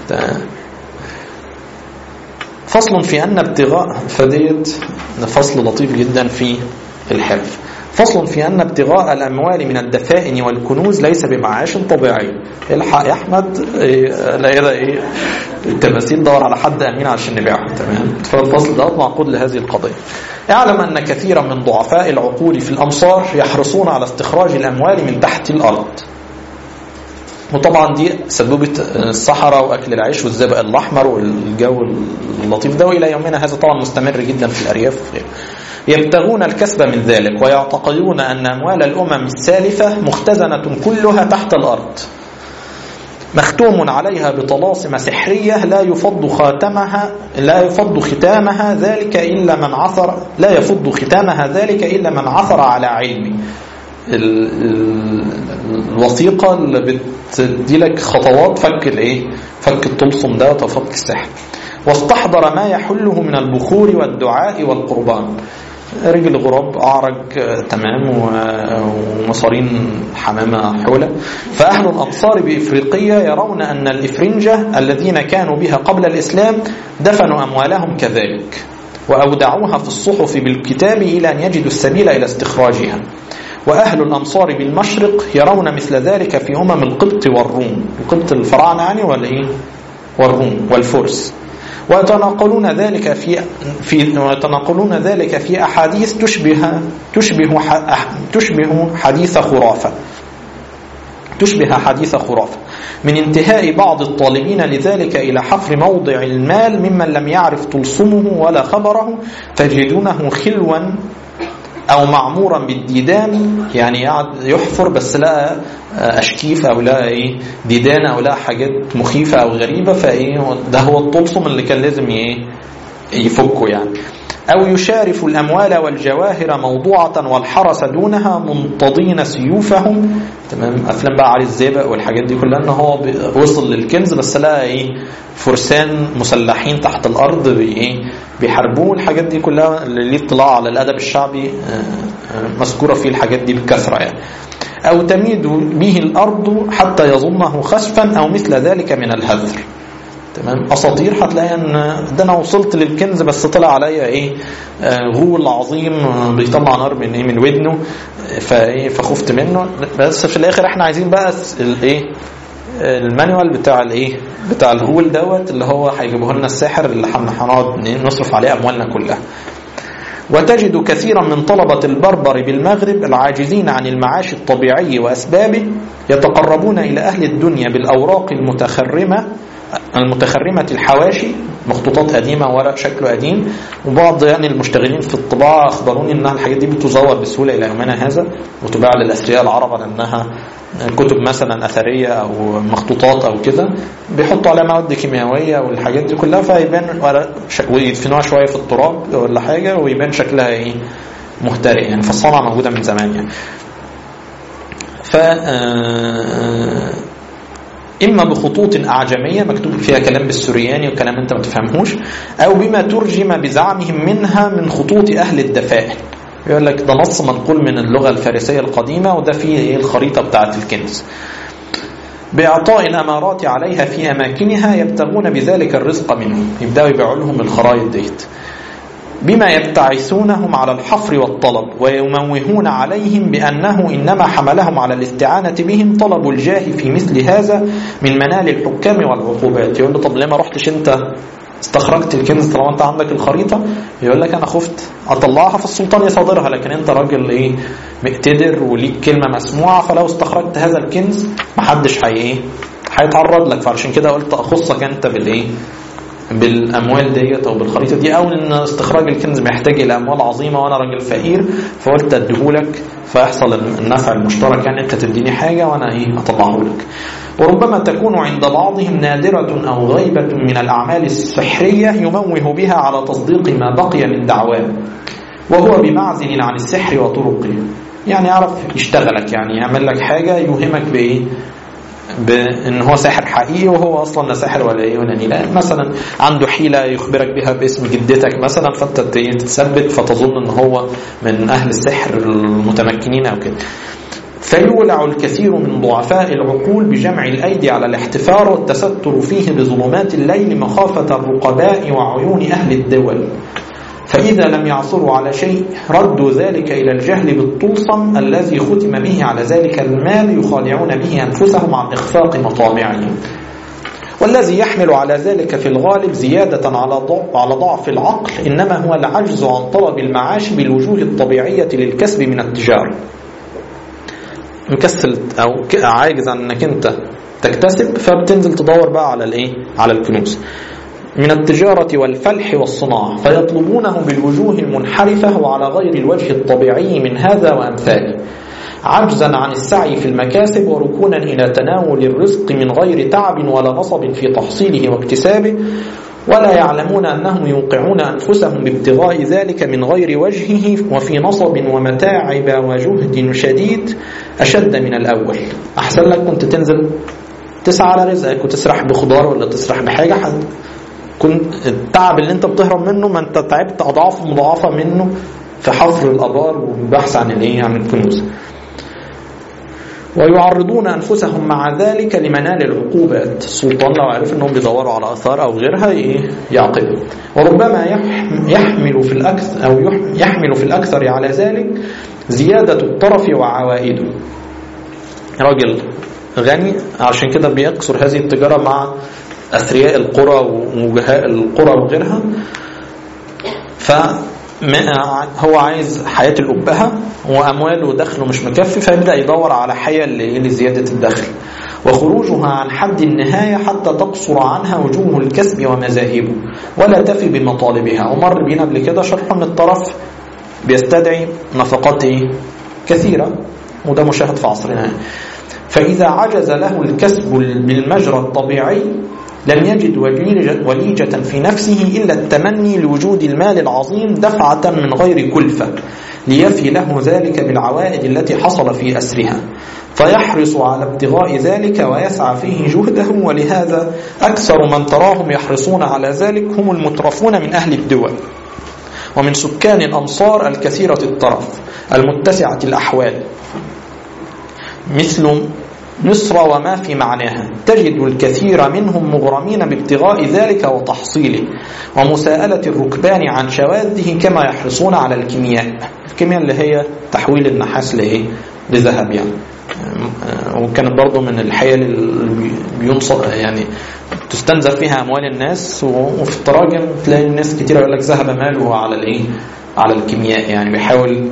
A: فصل في ان ابتغاء فديت فصل لطيف جدا في الحرف فصل في أن ابتغاء الأموال من الدفائن والكنوز ليس بمعاش طبيعي الحق يا أحمد إيه لا إيه إيه التماثيل دور على حد أمين عشان نبيعها تمام فالفصل ده معقود لهذه القضية اعلم أن كثيرا من ضعفاء العقول في الأمصار يحرصون على استخراج الأموال من تحت الأرض وطبعا دي سبوبة الصحراء وأكل العيش والزبق الأحمر والجو اللطيف ده وإلى يومنا هذا طبعا مستمر جدا في الأرياف وغيره يبتغون الكسب من ذلك ويعتقدون أن أموال الأمم السالفة مختزنة كلها تحت الأرض مختوم عليها بطلاسم سحرية لا يفض خاتمها لا يفض ختامها ذلك إلا من عثر لا يفض ختامها ذلك إلا من عثر على علم الوثيقة اللي بتدي لك خطوات فك الايه فك الطلسم ده وفك السحر واستحضر ما يحله من البخور والدعاء والقربان رجل غراب أعرج تمام ومصارين حمامة حولة فأهل الأمصار بإفريقيا يرون أن الإفرنجة الذين كانوا بها قبل الإسلام دفنوا أموالهم كذلك وأودعوها في الصحف بالكتاب إلى أن يجدوا السبيل إلى استخراجها وأهل الأمصار بالمشرق يرون مثل ذلك في أمم القبط والروم القبط الفراعنة يعني ولا إيه والروم والفرس ويتناقلون ذلك في في ويتناقلون ذلك في احاديث تشبه تشبه تشبه حديث خرافه تشبه حديث خرافه من انتهاء بعض الطالبين لذلك الى حفر موضع المال ممن لم يعرف تلصمه ولا خبره فيجدونه خلوا او معمورا بالديدان يعني يحفر بس لقى اشكيف او لقى ايه ديدان او لقى حاجات مخيفه او غريبه فايه ده هو الطلسم اللي كان لازم ايه يفكه يعني أو يشارف الأموال والجواهر موضوعة والحرس دونها منتضين سيوفهم تمام أفلام بقى علي الزيبق والحاجات دي كلها إن هو وصل للكنز بس لقى إيه فرسان مسلحين تحت الأرض بإيه بيحاربوه الحاجات دي كلها اللي ليه اطلاع على الأدب الشعبي مذكورة فيه الحاجات دي بكثرة يعني أو تميد به الأرض حتى يظنه خسفا أو مثل ذلك من الهذر تمام اساطير هتلاقي ان ده انا وصلت للكنز بس طلع عليا ايه آه غول عظيم بيطلع نار من ايه من ودنه فايه فخفت منه بس في الاخر احنا عايزين بقى الايه المانيوال بتاع الايه بتاع الغول دوت اللي هو هيجيبه لنا الساحر اللي هنقعد نصرف عليه اموالنا كلها وتجد كثيرا من طلبة البربر بالمغرب العاجزين عن المعاش الطبيعي وأسبابه يتقربون إلى أهل الدنيا بالأوراق المتخرمة المتخرمة الحواشي مخطوطات قديمة ورق شكله قديم وبعض يعني المشتغلين في الطباعة أخبروني أنها الحاجات دي بتزور بسهولة إلى يومنا هذا وتباع للأثرياء العرب على أنها كتب مثلا أثرية أو مخطوطات أو كده بيحطوا عليها مواد كيميائية والحاجات دي كلها فيبان ويدفنوها شوية في التراب ولا حاجة ويبان شكلها إيه مهترئ يعني فالصنعة موجودة من زمان يعني ف إما بخطوط أعجمية مكتوب فيها كلام بالسورياني وكلام أنت ما تفهمهوش أو بما ترجم بزعمهم منها من خطوط أهل الدفائن يقول لك ده نص منقول من اللغة الفارسية القديمة وده فيه إيه الخريطة بتاعة الكنز بإعطاء الأمارات عليها في أماكنها يبتغون بذلك الرزق منهم يبدأوا يبيعوا لهم الخرائط ديت بما يبتعثونهم على الحفر والطلب ويموهون عليهم بأنه إنما حملهم على الاستعانة بهم طلب الجاه في مثل هذا من منال الحكام والعقوبات يقول له طب ليه ما رحتش انت استخرجت الكنز طالما انت عندك الخريطة يقول لك انا خفت اطلعها فالسلطان يصادرها لكن انت راجل ايه مقتدر وليك كلمة مسموعة فلو استخرجت هذا الكنز محدش هي ايه هيتعرض لك فعشان كده قلت اخصك انت بالايه بالاموال ديت او بالخريطه دي او ان استخراج الكنز محتاج الى اموال عظيمه وانا راجل فقير فقلت اديهولك فيحصل النفع المشترك يعني انت تديني حاجه وانا ايه اطلعه لك وربما تكون عند بعضهم نادرة أو غيبة من الأعمال السحرية يموه بها على تصديق ما بقي من دعواه وهو بمعزل عن السحر وطرقه يعني يعرف يشتغلك يعني يعمل لك حاجة يوهمك بإيه بان هو ساحر حقيقي وهو اصلا لا ساحر ولا ايه ولا لا مثلا عنده حيله يخبرك بها باسم جدتك مثلا فانت تتثبت فتظن ان هو من اهل السحر المتمكنين او كده فيولع الكثير من ضعفاء العقول بجمع الايدي على الاحتفار والتستر فيه بظلمات الليل مخافه الرقباء وعيون اهل الدول فإذا لم يعثروا على شيء ردوا ذلك إلى الجهل بالطلسم الذي ختم به على ذلك المال يخادعون به أنفسهم عن إخفاق مطامعهم والذي يحمل على ذلك في الغالب زيادة على على ضعف العقل إنما هو العجز عن طلب المعاش بالوجوه الطبيعية للكسب من التجارة مكسل أو عاجز عن أنك أنت تكتسب فبتنزل تدور بقى على الإيه؟ على الكنوز من التجارة والفلح والصناعة فيطلبونه بالوجوه المنحرفة وعلى غير الوجه الطبيعي من هذا وأمثاله عجزا عن السعي في المكاسب وركونا إلى تناول الرزق من غير تعب ولا نصب في تحصيله واكتسابه ولا يعلمون أنهم يوقعون أنفسهم بابتغاء ذلك من غير وجهه وفي نصب ومتاعب وجهد شديد أشد من الأول أحسن لك كنت تنزل تسعى على رزقك وتسرح بخضار ولا تسرح بحاجة كنت التعب اللي انت بتهرب منه ما انت تعبت اضعاف مضاعفه منه في حفر الابار والبحث عن الايه عن الكنوز ويعرضون انفسهم مع ذلك لمنال العقوبات السلطان لو عرف انهم بيدوروا على اثار او غيرها يعاقبهم وربما يحمل في الاكثر او يحمل في الاكثر على ذلك زيادة الطرف وعوائده راجل غني عشان كده بيكسر هذه التجارة مع أثرياء القرى ووجهاء القرى وغيرها فهو عايز حياة الأبهة وأمواله ودخله مش مكفي فيبدأ يدور على حياة لزيادة الدخل وخروجها عن حد النهاية حتى تقصر عنها وجوه الكسب ومذاهبه ولا تفي بمطالبها ومر بينا قبل كده شرح ان الطرف بيستدعي نفقات كثيرة وده مشاهد في عصرنا فإذا عجز له الكسب بالمجرى الطبيعي لم يجد وليجة في نفسه إلا التمني لوجود المال العظيم دفعة من غير كلفة ليفي له ذلك بالعوائد التي حصل في أسرها فيحرص على ابتغاء ذلك ويسعى فيه جهده ولهذا أكثر من تراهم يحرصون على ذلك هم المترفون من أهل الدول ومن سكان الأمصار الكثيرة الطرف المتسعة الأحوال مثل مصر وما في معناها تجد الكثير منهم مغرمين بابتغاء ذلك وتحصيله ومساءلة الركبان عن شواذه كما يحرصون على الكيمياء الكيمياء اللي هي تحويل النحاس لإيه؟ لذهب يعني وكانت برضه من الحيل اللي بينصر يعني تستنزف فيها اموال الناس وفي التراجم تلاقي الناس كتير يقول لك ذهب ماله على الايه؟ على الكيمياء يعني بيحاول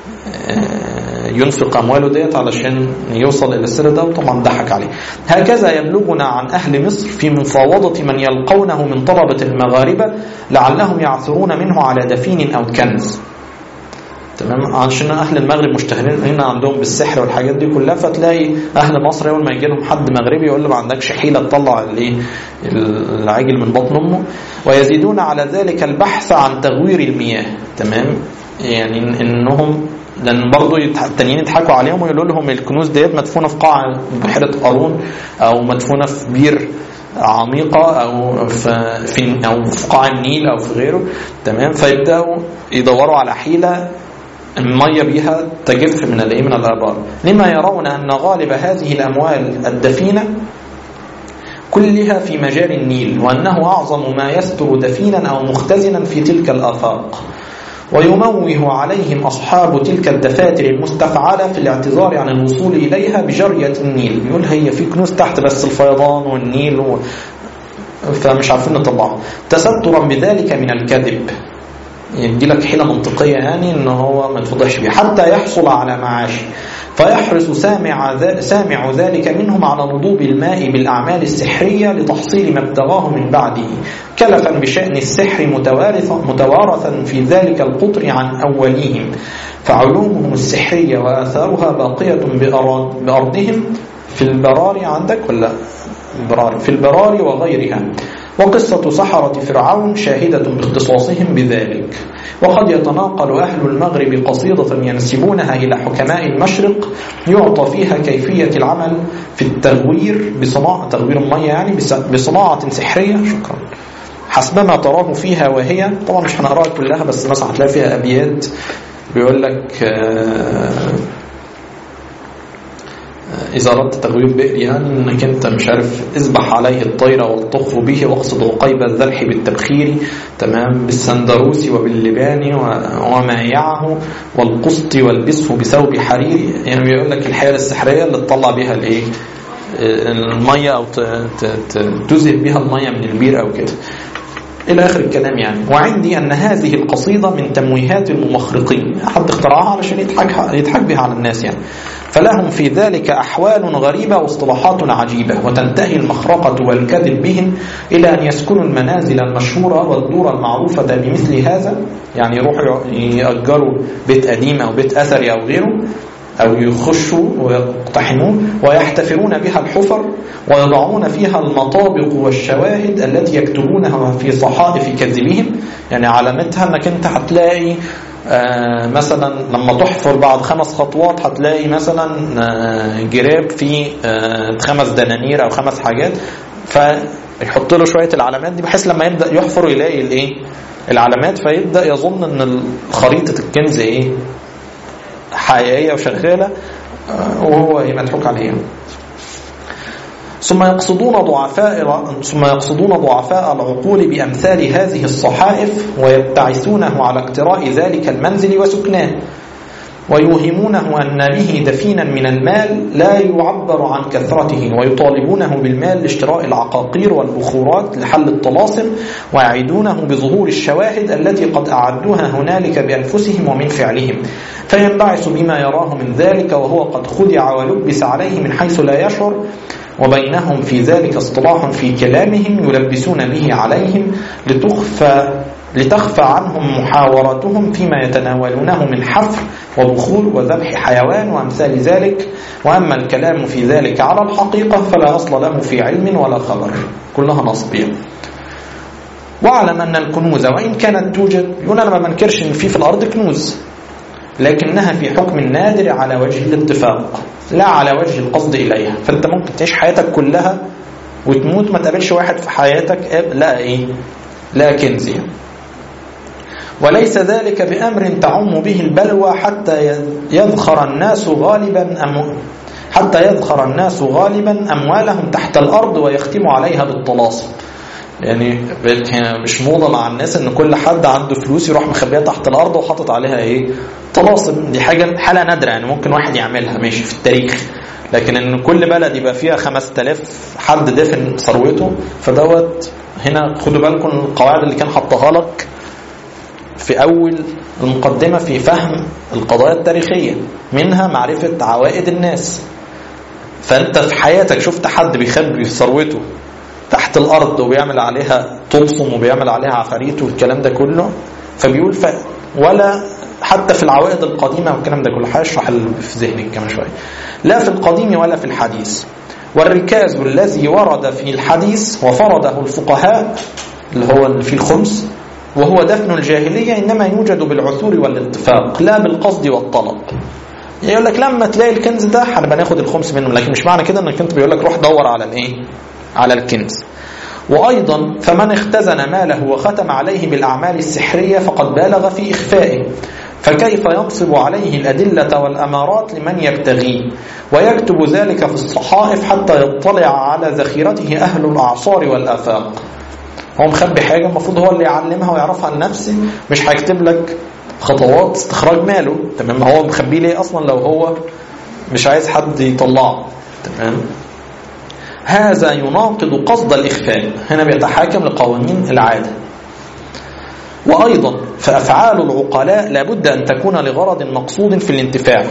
A: ينفق أمواله ديت علشان يوصل إلى السر ده وطبعا ضحك عليه هكذا يبلغنا عن أهل مصر في مفاوضة من يلقونه من طلبة المغاربة لعلهم يعثرون منه على دفين أو كنز تمام عشان اهل المغرب مشتهرين هنا عندهم بالسحر والحاجات دي كلها فتلاقي اهل مصر اول ما يجي لهم حد مغربي يقول له ما عندكش حيله تطلع الايه العجل من بطن امه ويزيدون على ذلك البحث عن تغوير المياه تمام يعني انهم لان برضه التانيين يضحكوا عليهم ويقولوا لهم الكنوز ديت مدفونه في قاع بحيره قارون او مدفونه في بير عميقة أو في, في أو في قاع النيل أو في غيره تمام فيبدأوا يدوروا على حيلة المية بها تجف من الايه من الآبار لما يرون أن غالب هذه الأموال الدفينة كلها في مجال النيل وأنه أعظم ما يستر دفينا أو مختزنا في تلك الآفاق ويموه عليهم أصحاب تلك الدفاتر المستفعلة في الاعتذار عن الوصول إليها بجرية النيل يقول هي في كنوز تحت بس الفيضان والنيل و... فمش عارفين نطلعها تسترا بذلك من الكذب يدي لك حيلة منطقية يعني ان هو ما يتفضحش بيها حتى يحصل على معاش فيحرص سامع, سامع ذلك منهم على نضوب الماء بالأعمال السحرية لتحصيل ما ابتغاه من بعده كلفا بشأن السحر متوارثا, متوارثا في ذلك القطر عن أوليهم فعلومهم السحرية وآثارها باقية بأرضهم في البرار عندك ولا البرار في البرار وغيرها وقصة سحرة فرعون شاهدة باختصاصهم بذلك وقد يتناقل أهل المغرب قصيدة ينسبونها إلى حكماء المشرق يعطى فيها كيفية العمل في التغوير بصناعة تغوير المية يعني بصناعة سحرية شكرا حسبما تراه فيها وهي طبعا مش هنقراها كلها بس مثلا هتلاقي فيها أبيات بيقول لك إذا أردت تغوير بئر يعني إنك أنت مش عارف اذبح عليه الطير والطخ به واقصد عقيب الذبح بالتبخير تمام بالسندروس وباللبان ومايعه والقسط والبسه بثوب حرير يعني بيقول لك الحيلة السحرية اللي تطلع بها الإيه المية أو تذهب بها المية من البير أو كده إلى آخر الكلام يعني وعندي أن هذه القصيدة من تمويهات الممخرقين حد اخترعها علشان يضحك يضحك بها على الناس يعني فلهم في ذلك أحوال غريبة واصطلاحات عجيبة وتنتهي المخرقة والكذب بهم إلى أن يسكنوا المنازل المشهورة والدور المعروفة بمثل هذا يعني يروحوا يأجروا بيت قديم أو بيت أثري أو غيره أو يخشوا ويقتحموه ويحتفرون بها الحفر ويضعون فيها المطابق والشواهد التي يكتبونها في صحائف كذبهم يعني علامتها أنك أنت هتلاقي آه مثلا لما تحفر بعد خمس خطوات هتلاقي مثلا آه جراب فيه آه خمس دنانير او خمس حاجات فيحط له شويه العلامات دي بحيث لما يبدا يحفر يلاقي الايه العلامات فيبدا يظن ان خريطه الكنز ايه حقيقيه وشغاله وهو مضحوك عليه ثم يقصدون ضعفاء ثم يقصدون ضعفاء العقول بأمثال هذه الصحائف ويبتعثونه على اقتراء ذلك المنزل وسكناه ويوهمونه أن به دفينا من المال لا يعبر عن كثرته ويطالبونه بالمال لاشتراء العقاقير والبخورات لحل الطلاسم ويعيدونه بظهور الشواهد التي قد أعدوها هنالك بأنفسهم ومن فعلهم فينبعث بما يراه من ذلك وهو قد خدع ولبس عليه من حيث لا يشعر وبينهم في ذلك اصطلاح في كلامهم يلبسون به عليهم لتخفى لتخفى عنهم محاورتهم فيما يتناولونه من حفر وبخور وذبح حيوان وأمثال ذلك وأما الكلام في ذلك على الحقيقة فلا أصل له في علم ولا خبر كلها نصب يعني. واعلم أن الكنوز وإن كانت توجد يقول أنا ما بنكرش إن في في الأرض كنوز لكنها في حكم النادر على وجه الاتفاق لا على وجه القصد إليها فأنت ممكن تعيش حياتك كلها وتموت ما تقابلش واحد في حياتك لا إيه لا كنز يعني. وليس ذلك بأمر تعم به البلوى حتى يذخر الناس غالبا أم حتى يذخر الناس غالبا أموالهم تحت الأرض ويختموا عليها بالطلاسم يعني هنا مش موضة مع الناس ان كل حد عنده فلوس يروح مخبيها تحت الارض وحاطط عليها ايه طلاسم دي حاجة حالة نادرة يعني ممكن واحد يعملها ماشي في التاريخ لكن ان كل بلد يبقى فيها 5000 حد دفن ثروته فدوت هنا خدوا بالكم القواعد اللي كان حطها لك في أول المقدمة في فهم القضايا التاريخية منها معرفة عوائد الناس فأنت في حياتك شفت حد بيخبي ثروته تحت الأرض وبيعمل عليها طلسم وبيعمل عليها عفاريت والكلام ده كله فبيقول ف... ولا حتى في العوائد القديمة والكلام ده كله هشرح في ذهنك كمان شوية لا في القديم ولا في الحديث والركاز الذي ورد في الحديث وفرضه الفقهاء اللي هو اللي فيه الخمس وهو دفن الجاهلية إنما يوجد بالعثور والاتفاق لا بالقصد والطلب يقول لك لما تلاقي الكنز ده هنبقى ناخد الخمس منه لكن مش معنى كده انك انت بيقول لك روح دور على الايه على الكنز وأيضا فمن اختزن ماله وختم عليه بالأعمال السحرية فقد بالغ في إخفائه فكيف ينصب عليه الأدلة والأمارات لمن يبتغيه ويكتب ذلك في الصحائف حتى يطلع على ذخيرته أهل الأعصار والآفاق هو مخبي حاجة المفروض هو اللي يعلمها ويعرفها لنفسه مش هيكتب لك خطوات استخراج ماله تمام هو مخبيه ليه أصلا لو هو مش عايز حد يطلعه تمام هذا يناقض قصد الإخفاء هنا بيتحاكم لقوانين العادة وأيضا فأفعال العقلاء لابد أن تكون لغرض مقصود في الانتفاع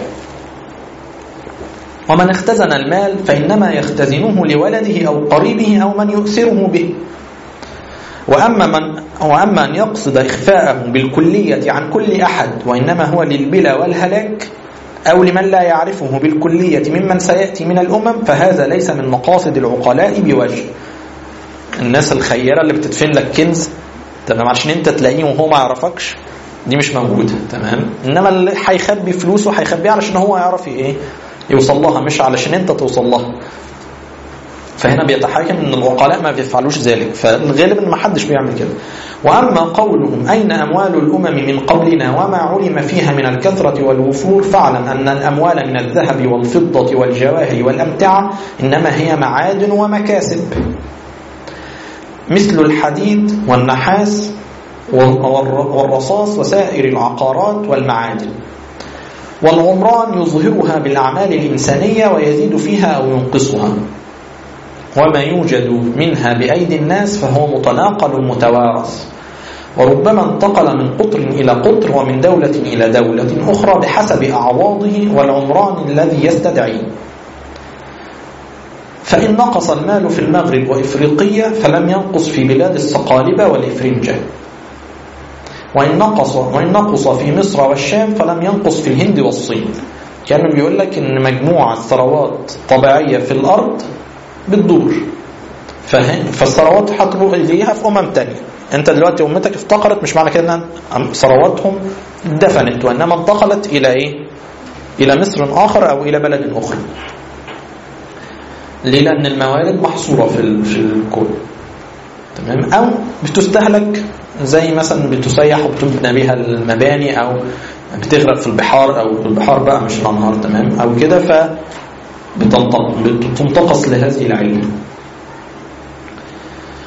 A: ومن اختزن المال فإنما يختزنه لولده أو قريبه أو من يؤثره به وأما, من وأما أن يقصد إخفاءه بالكلية عن كل أحد وإنما هو للبلا والهلاك أو لمن لا يعرفه بالكلية ممن سيأتي من الأمم فهذا ليس من مقاصد العقلاء بوجه الناس الخيرة اللي بتدفن لك كنز تمام عشان انت تلاقيه وهو ما يعرفكش دي مش موجودة تمام انما اللي هيخبي فلوسه هيخبيها علشان هو يعرف ايه يوصل لها مش علشان انت توصل لها فهنا بيتحاكم ان العقلاء ما بيفعلوش ذلك فالغالب ان ما حدش بيعمل كده واما قولهم اين اموال الامم من قبلنا وما علم فيها من الكثره والوفور فاعلم ان الاموال من الذهب والفضه والجواهر والامتعه انما هي معادن ومكاسب مثل الحديد والنحاس والرصاص وسائر العقارات والمعادن والعمران يظهرها بالأعمال الإنسانية ويزيد فيها أو ينقصها وما يوجد منها بأيدي الناس فهو متناقل متوارث وربما انتقل من قطر إلى قطر ومن دولة إلى دولة أخرى بحسب أعواضه والعمران الذي يستدعيه فإن نقص المال في المغرب وإفريقية فلم ينقص في بلاد الصقالبة والإفرنجة وإن نقص وإن نقص في مصر والشام فلم ينقص في الهند والصين كان بيقول لك إن مجموعة ثروات طبيعية في الأرض بتدور فالثروات هتروح إليها في أمم تانية أنت دلوقتي أمتك افتقرت مش معنى كده أن ثرواتهم دفنت وإنما انتقلت إلى إيه؟ إلى مصر آخر أو إلى بلد أخرى ليه؟ لأن الموارد محصورة في في الكون تمام أو بتستهلك زي مثلا بتسيح وبتبنى بها المباني أو بتغرق في البحار أو البحار بقى مش الأنهار تمام أو كده ف بتنتقص لهذه العلة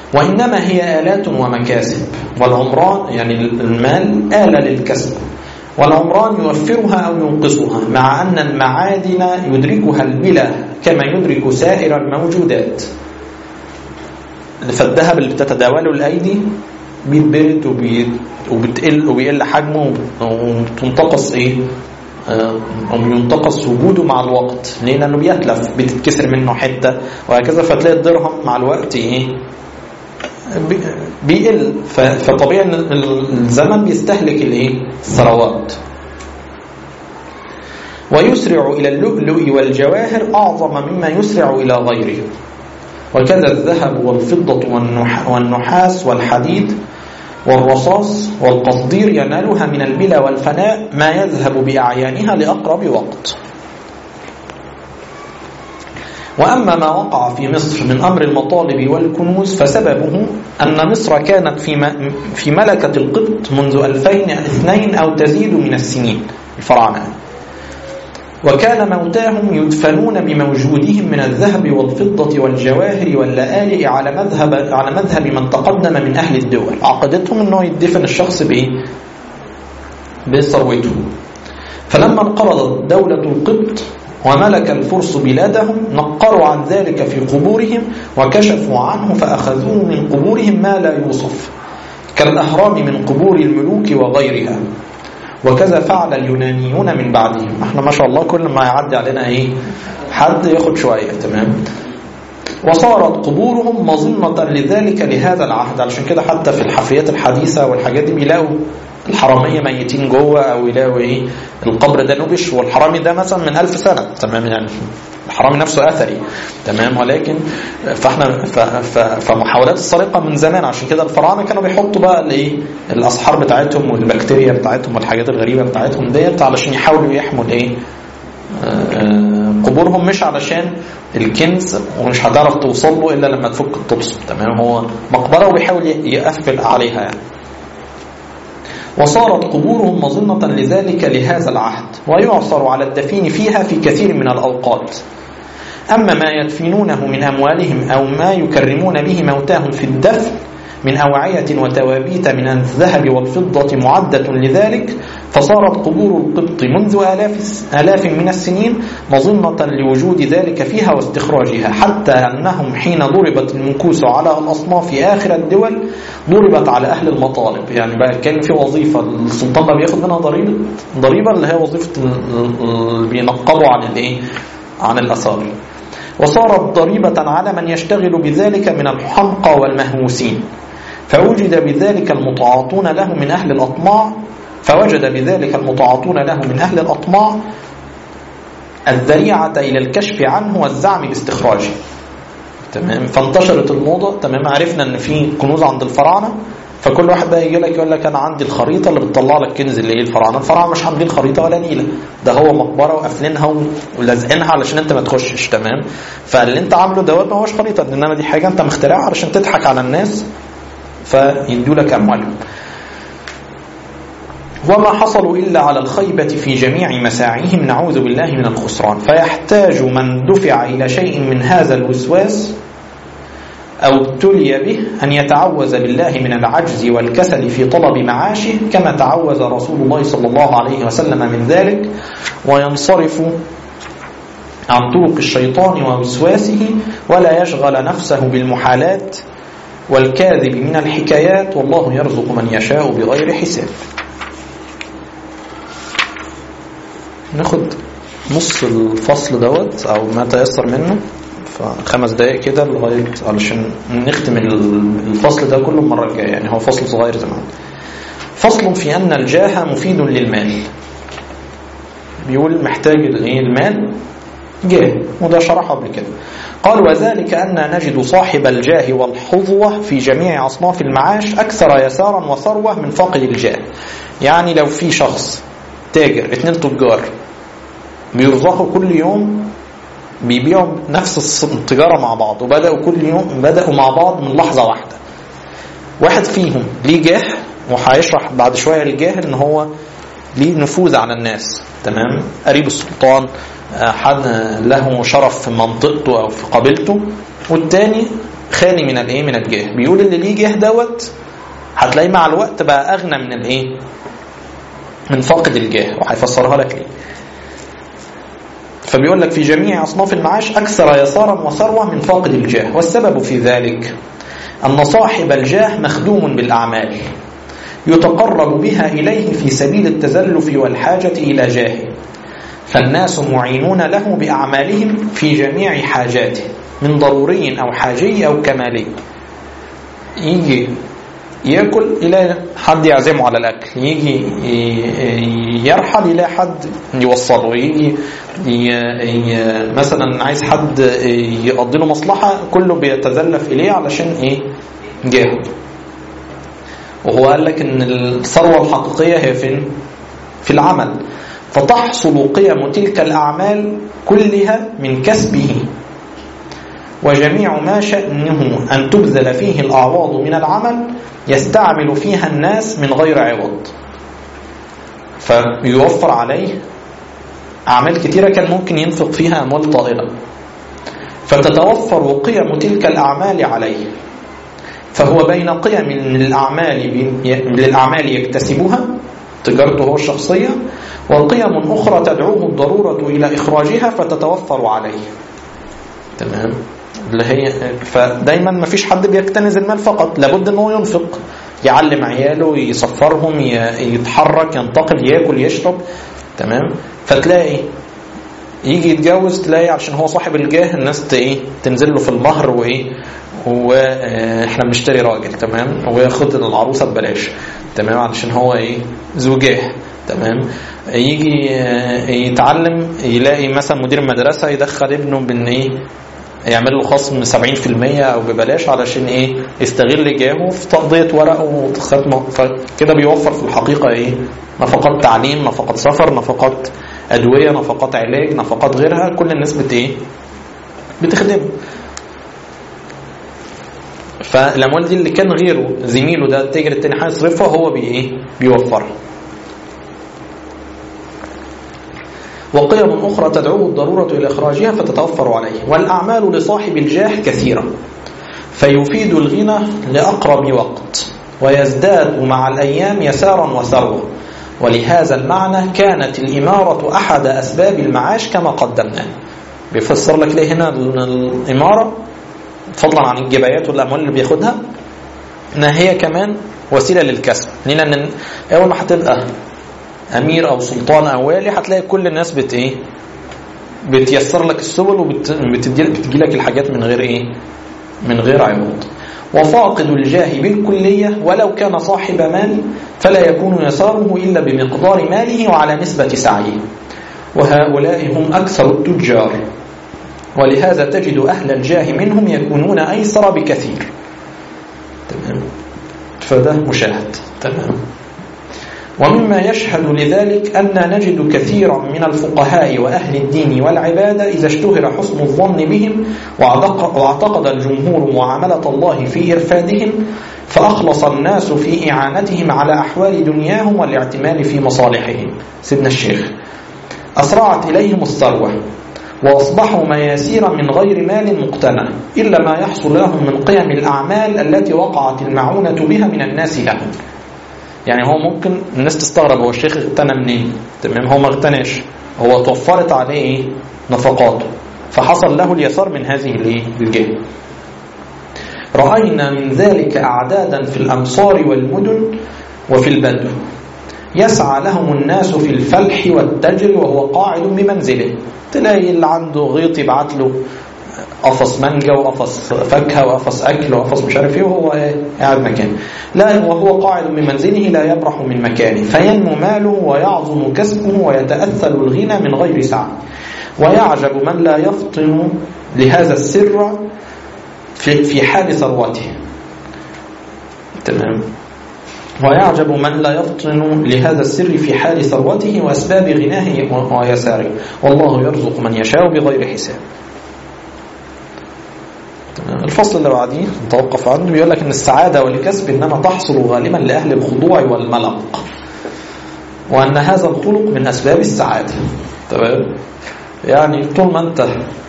A: وإنما هي آلات ومكاسب والعمران يعني المال آلة للكسب والعمران يوفرها أو ينقصها مع أن المعادن يدركها البلا كما يدرك سائر الموجودات فالذهب اللي بتتداوله الأيدي بيتبرد وبتقل وبيقل حجمه وبتنتقص ايه أو ينتقص وجوده مع الوقت ليه؟ لأنه بيتلف بتتكسر منه حتة وهكذا فتلاقي الدرهم مع الوقت إيه بيقل فطبيعي ان الزمن بيستهلك الايه الثروات ويسرع الى اللؤلؤ والجواهر اعظم مما يسرع الى غيره وكذا الذهب والفضه والنحاس والحديد والرصاص والقصدير ينالها من البلا والفناء ما يذهب باعيانها لاقرب وقت وأما ما وقع في مصر من أمر المطالب والكنوز فسببه أن مصر كانت في في ملكة القبط منذ 2002 أو تزيد من السنين الفراعنة وكان موتاهم يدفنون بموجودهم من الذهب والفضة والجواهر واللآلئ على مذهب على مذهب من تقدم من أهل الدول عقدتهم أنه يدفن الشخص بإيه؟ بثروته فلما انقرضت دولة القبط وملك الفرس بلادهم نقروا عن ذلك في قبورهم وكشفوا عنه فأخذوه من قبورهم ما لا يوصف كالأهرام من قبور الملوك وغيرها وكذا فعل اليونانيون من بعدهم احنا ما شاء الله كل ما يعدي علينا ايه حد ياخد شوية تمام وصارت قبورهم مظنة لذلك لهذا العهد علشان كده حتى في الحفريات الحديثة والحاجات دي بيلاقوا الحرامية ميتين جوه أو يلاقوا إيه القبر ده نبش والحرامي ده مثلا من ألف سنة تمام يعني الحرامي نفسه أثري تمام ولكن فاحنا فمحاولات السرقة من زمان عشان كده الفراعنة كانوا بيحطوا بقى الايه الأسحار بتاعتهم والبكتيريا بتاعتهم والحاجات الغريبة بتاعتهم ديت علشان يحاولوا يحموا الايه قبورهم مش علشان الكنز ومش هتعرف توصل له الا لما تفك الطبس تمام هو مقبره وبيحاول يقفل عليها يعني وصارت قبورهم مظنة لذلك لهذا العهد ويعثر على الدفين فيها في كثير من الأوقات أما ما يدفنونه من أموالهم أو ما يكرمون به موتاهم في الدفن من أوعية وتوابيت من الذهب والفضة معدة لذلك فصارت قبور القبط منذ آلاف, آلاف من السنين مظنة لوجود ذلك فيها واستخراجها حتى أنهم حين ضربت المكوس على الأصناف آخر الدول ضربت على أهل المطالب يعني بقى كان في وظيفة السلطان بقى بياخد منها ضريبة ضريبة اللي هي وظيفة اللي بينقبوا عن الإيه عن الأثار وصارت ضريبة على من يشتغل بذلك من الحمقى والمهووسين فوجد بذلك المتعاطون له من أهل الأطماع فوجد بذلك المتعاطون له من أهل الأطماع الذريعة إلى الكشف عنه والزعم باستخراجه تمام فانتشرت الموضة تمام عرفنا ان في كنوز عند الفراعنة فكل واحد بقى يجي لك يقول لك انا عندي الخريطه اللي بتطلع لك كنز اللي ايه الفراعنه الفراعنه مش عاملين خريطه ولا نيله ده هو مقبره وقافلينها ولازقينها علشان انت ما تخشش تمام فاللي انت عامله دوت ما هوش خريطه انما دي حاجه انت مخترعها علشان تضحك على الناس فيدوا لك اموالهم وما حصلوا إلا على الخيبة في جميع مساعيهم نعوذ بالله من الخسران فيحتاج من دفع إلى شيء من هذا الوسواس أو ابتلي به أن يتعوذ بالله من العجز والكسل في طلب معاشه كما تعوذ رسول الله صلى الله عليه وسلم من ذلك وينصرف عن طرق الشيطان ووسواسه ولا يشغل نفسه بالمحالات والكاذب من الحكايات والله يرزق من يشاء بغير حساب ناخد نص الفصل دوت او ما تيسر منه فخمس دقائق كده لغايه علشان نختم الفصل ده كله المره الجايه يعني هو فصل صغير زمان فصل في ان الجاه مفيد للمال بيقول محتاج الايه المال جاه وده شرحه قبل كده قال وذلك أن نجد صاحب الجاه والحظوة في جميع أصناف المعاش أكثر يسارا وثروة من فاقد الجاه يعني لو في شخص تاجر اتنين تجار بيرزقوا كل يوم بيبيعوا نفس التجارة مع بعض وبدأوا كل يوم بدأوا مع بعض من لحظة واحدة واحد فيهم ليه جاه وهيشرح بعد شوية الجاه ان هو ليه نفوذ على الناس تمام قريب السلطان حد له شرف في منطقته او في قبيلته والتاني خالي من الايه من الجاه بيقول اللي ليه جاه دوت هتلاقيه مع الوقت بقى اغنى من الايه من فاقد الجاه وهيفسرها لك ليه فبيقول لك في جميع أصناف المعاش أكثر يسارا وثروة من فاقد الجاه والسبب في ذلك أن صاحب الجاه مخدوم بالأعمال يتقرب بها إليه في سبيل التزلف والحاجة إلى جاهه فالناس معينون له بأعمالهم في جميع حاجاته من ضروري أو حاجي أو كمالي يجي ياكل يلاقي حد يعزمه على الاكل يجي يرحل يلاقي حد يوصله يجي مثلا عايز حد يقضي له مصلحه كله بيتزلف اليه علشان ايه جاهه وهو قال لك ان الثروه الحقيقيه هي فين في العمل فتحصل قيم تلك الاعمال كلها من كسبه وجميع ما شأنه أن تبذل فيه الأعواض من العمل يستعمل فيها الناس من غير عوض فيوفر عليه أعمال كثيرة كان ممكن ينفق فيها أموال طائلة فتتوفر قيم تلك الأعمال عليه فهو بين قيم للأعمال للأعمال يكتسبها تجارته هو الشخصية وقيم أخرى تدعوه الضرورة إلى إخراجها فتتوفر عليه تمام اللي هي فدايما ما فيش حد بيكتنز المال فقط لابد ان هو ينفق يعلم عياله يسفرهم يتحرك ينتقل ياكل يشرب تمام فتلاقي يجي يتجوز تلاقي عشان هو صاحب الجاه الناس ايه تنزل له في المهر وايه واحنا بنشتري راجل تمام وياخد العروسه ببلاش تمام علشان هو ايه ذو جاه تمام يجي يتعلم يلاقي مثلا مدير المدرسه يدخل ابنه بان ايه يعمل له خصم 70% او ببلاش علشان ايه يستغل جاهه في تقضيه ورقه وختمه فكده بيوفر في الحقيقه ايه نفقات تعليم نفقات سفر نفقات ادويه نفقات علاج نفقات غيرها كل الناس بت ايه بتخدمه فالاموال دي اللي كان غيره زميله ده التاجر التاني هيصرفها هو بي ايه بيوفرها وقيم أخرى تدعوه الضرورة إلى إخراجها فتتوفر عليه والأعمال لصاحب الجاه كثيرة فيفيد الغنى لأقرب وقت ويزداد مع الأيام يسارا وثروة ولهذا المعنى كانت الإمارة أحد أسباب المعاش كما قدمنا بيفسر لك ليه هنا الإمارة فضلا عن الجبايات والأموال اللي بياخدها إنها هي كمان وسيلة للكسب لأن أول ما هتبقى امير او سلطان او والي هتلاقي كل الناس بت ايه بتيسر لك السبل وبتجي لك الحاجات من غير ايه من غير عوض وفاقد الجاه بالكلية ولو كان صاحب مال فلا يكون يساره إلا بمقدار ماله وعلى نسبة سعيه وهؤلاء هم أكثر التجار ولهذا تجد أهل الجاه منهم يكونون أيسر بكثير تمام فده مشاهد تمام ومما يشهد لذلك أن نجد كثيرا من الفقهاء وأهل الدين والعبادة إذا اشتهر حسن الظن بهم واعتقد الجمهور معاملة الله في إرفادهم فأخلص الناس في إعانتهم على أحوال دنياهم والاعتماد في مصالحهم سيدنا الشيخ أسرعت إليهم الثروة وأصبحوا مياسير من غير مال مقتنع إلا ما يحصل لهم من قيم الأعمال التي وقعت المعونة بها من الناس لهم يعني هو ممكن الناس تستغرب هو الشيخ اغتنى منين تمام هو ما اغتناش هو توفرت عليه ايه نفقاته فحصل له اليسار من هذه الايه الجهه رأينا من ذلك أعدادا في الأمصار والمدن وفي البدو يسعى لهم الناس في الفلح والتجر وهو قاعد بمنزله تلاقي اللي عنده غيط يبعت له قفص مانجا وقفص فاكهه وقفص اكل وقفص مش عارف ايه وهو قاعد مكانه لا وهو قاعد من منزله لا يبرح من مكانه فينمو ماله ويعظم كسبه ويتاثل الغنى من غير سعه ويعجب من لا يفطن لهذا السر في في حال ثروته تمام ويعجب من لا يفطن لهذا السر في حال ثروته وأسباب غناه ويساره والله يرزق من يشاء بغير حساب الفصل اللي بعديه نتوقف عنه بيقول لك ان السعاده والكسب انما تحصل غالبا لاهل الخضوع والملق وان هذا الخلق من اسباب السعاده تمام يعني طول ما انت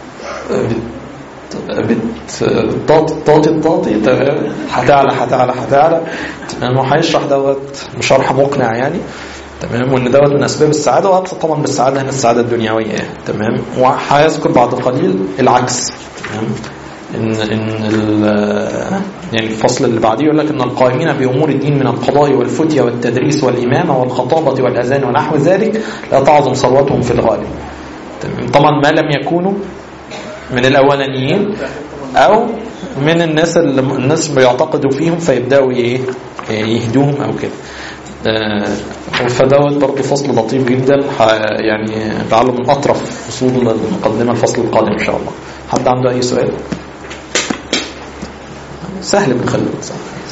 A: بتطاطي طاطي طاطي تمام هتعلى هتعلى هتعلى تمام وهيشرح دوت بشرح مقنع يعني تمام وان دوت من اسباب السعاده واقصد طبعا بالسعاده هنا السعاده الدنيويه يعني. تمام وهيذكر بعد قليل العكس تمام ان ان ال- يعني الفصل اللي بعديه يقول لك ان القائمين بامور الدين من القضاء والفتيا والتدريس والامامه والخطابه والاذان ونحو ذلك لا تعظم ثروتهم في الغالب تمام طبعا ما لم يكونوا من الاولانيين او من الناس اللي الناس بيعتقدوا فيهم فيبداوا ايه يهدوهم او كده آه، فدوت برضه فصل لطيف جدا ح- يعني لعله من اطرف فصول المقدمه الفصل القادم ان شاء الله حد عنده اي سؤال سهل بن خلود سهل.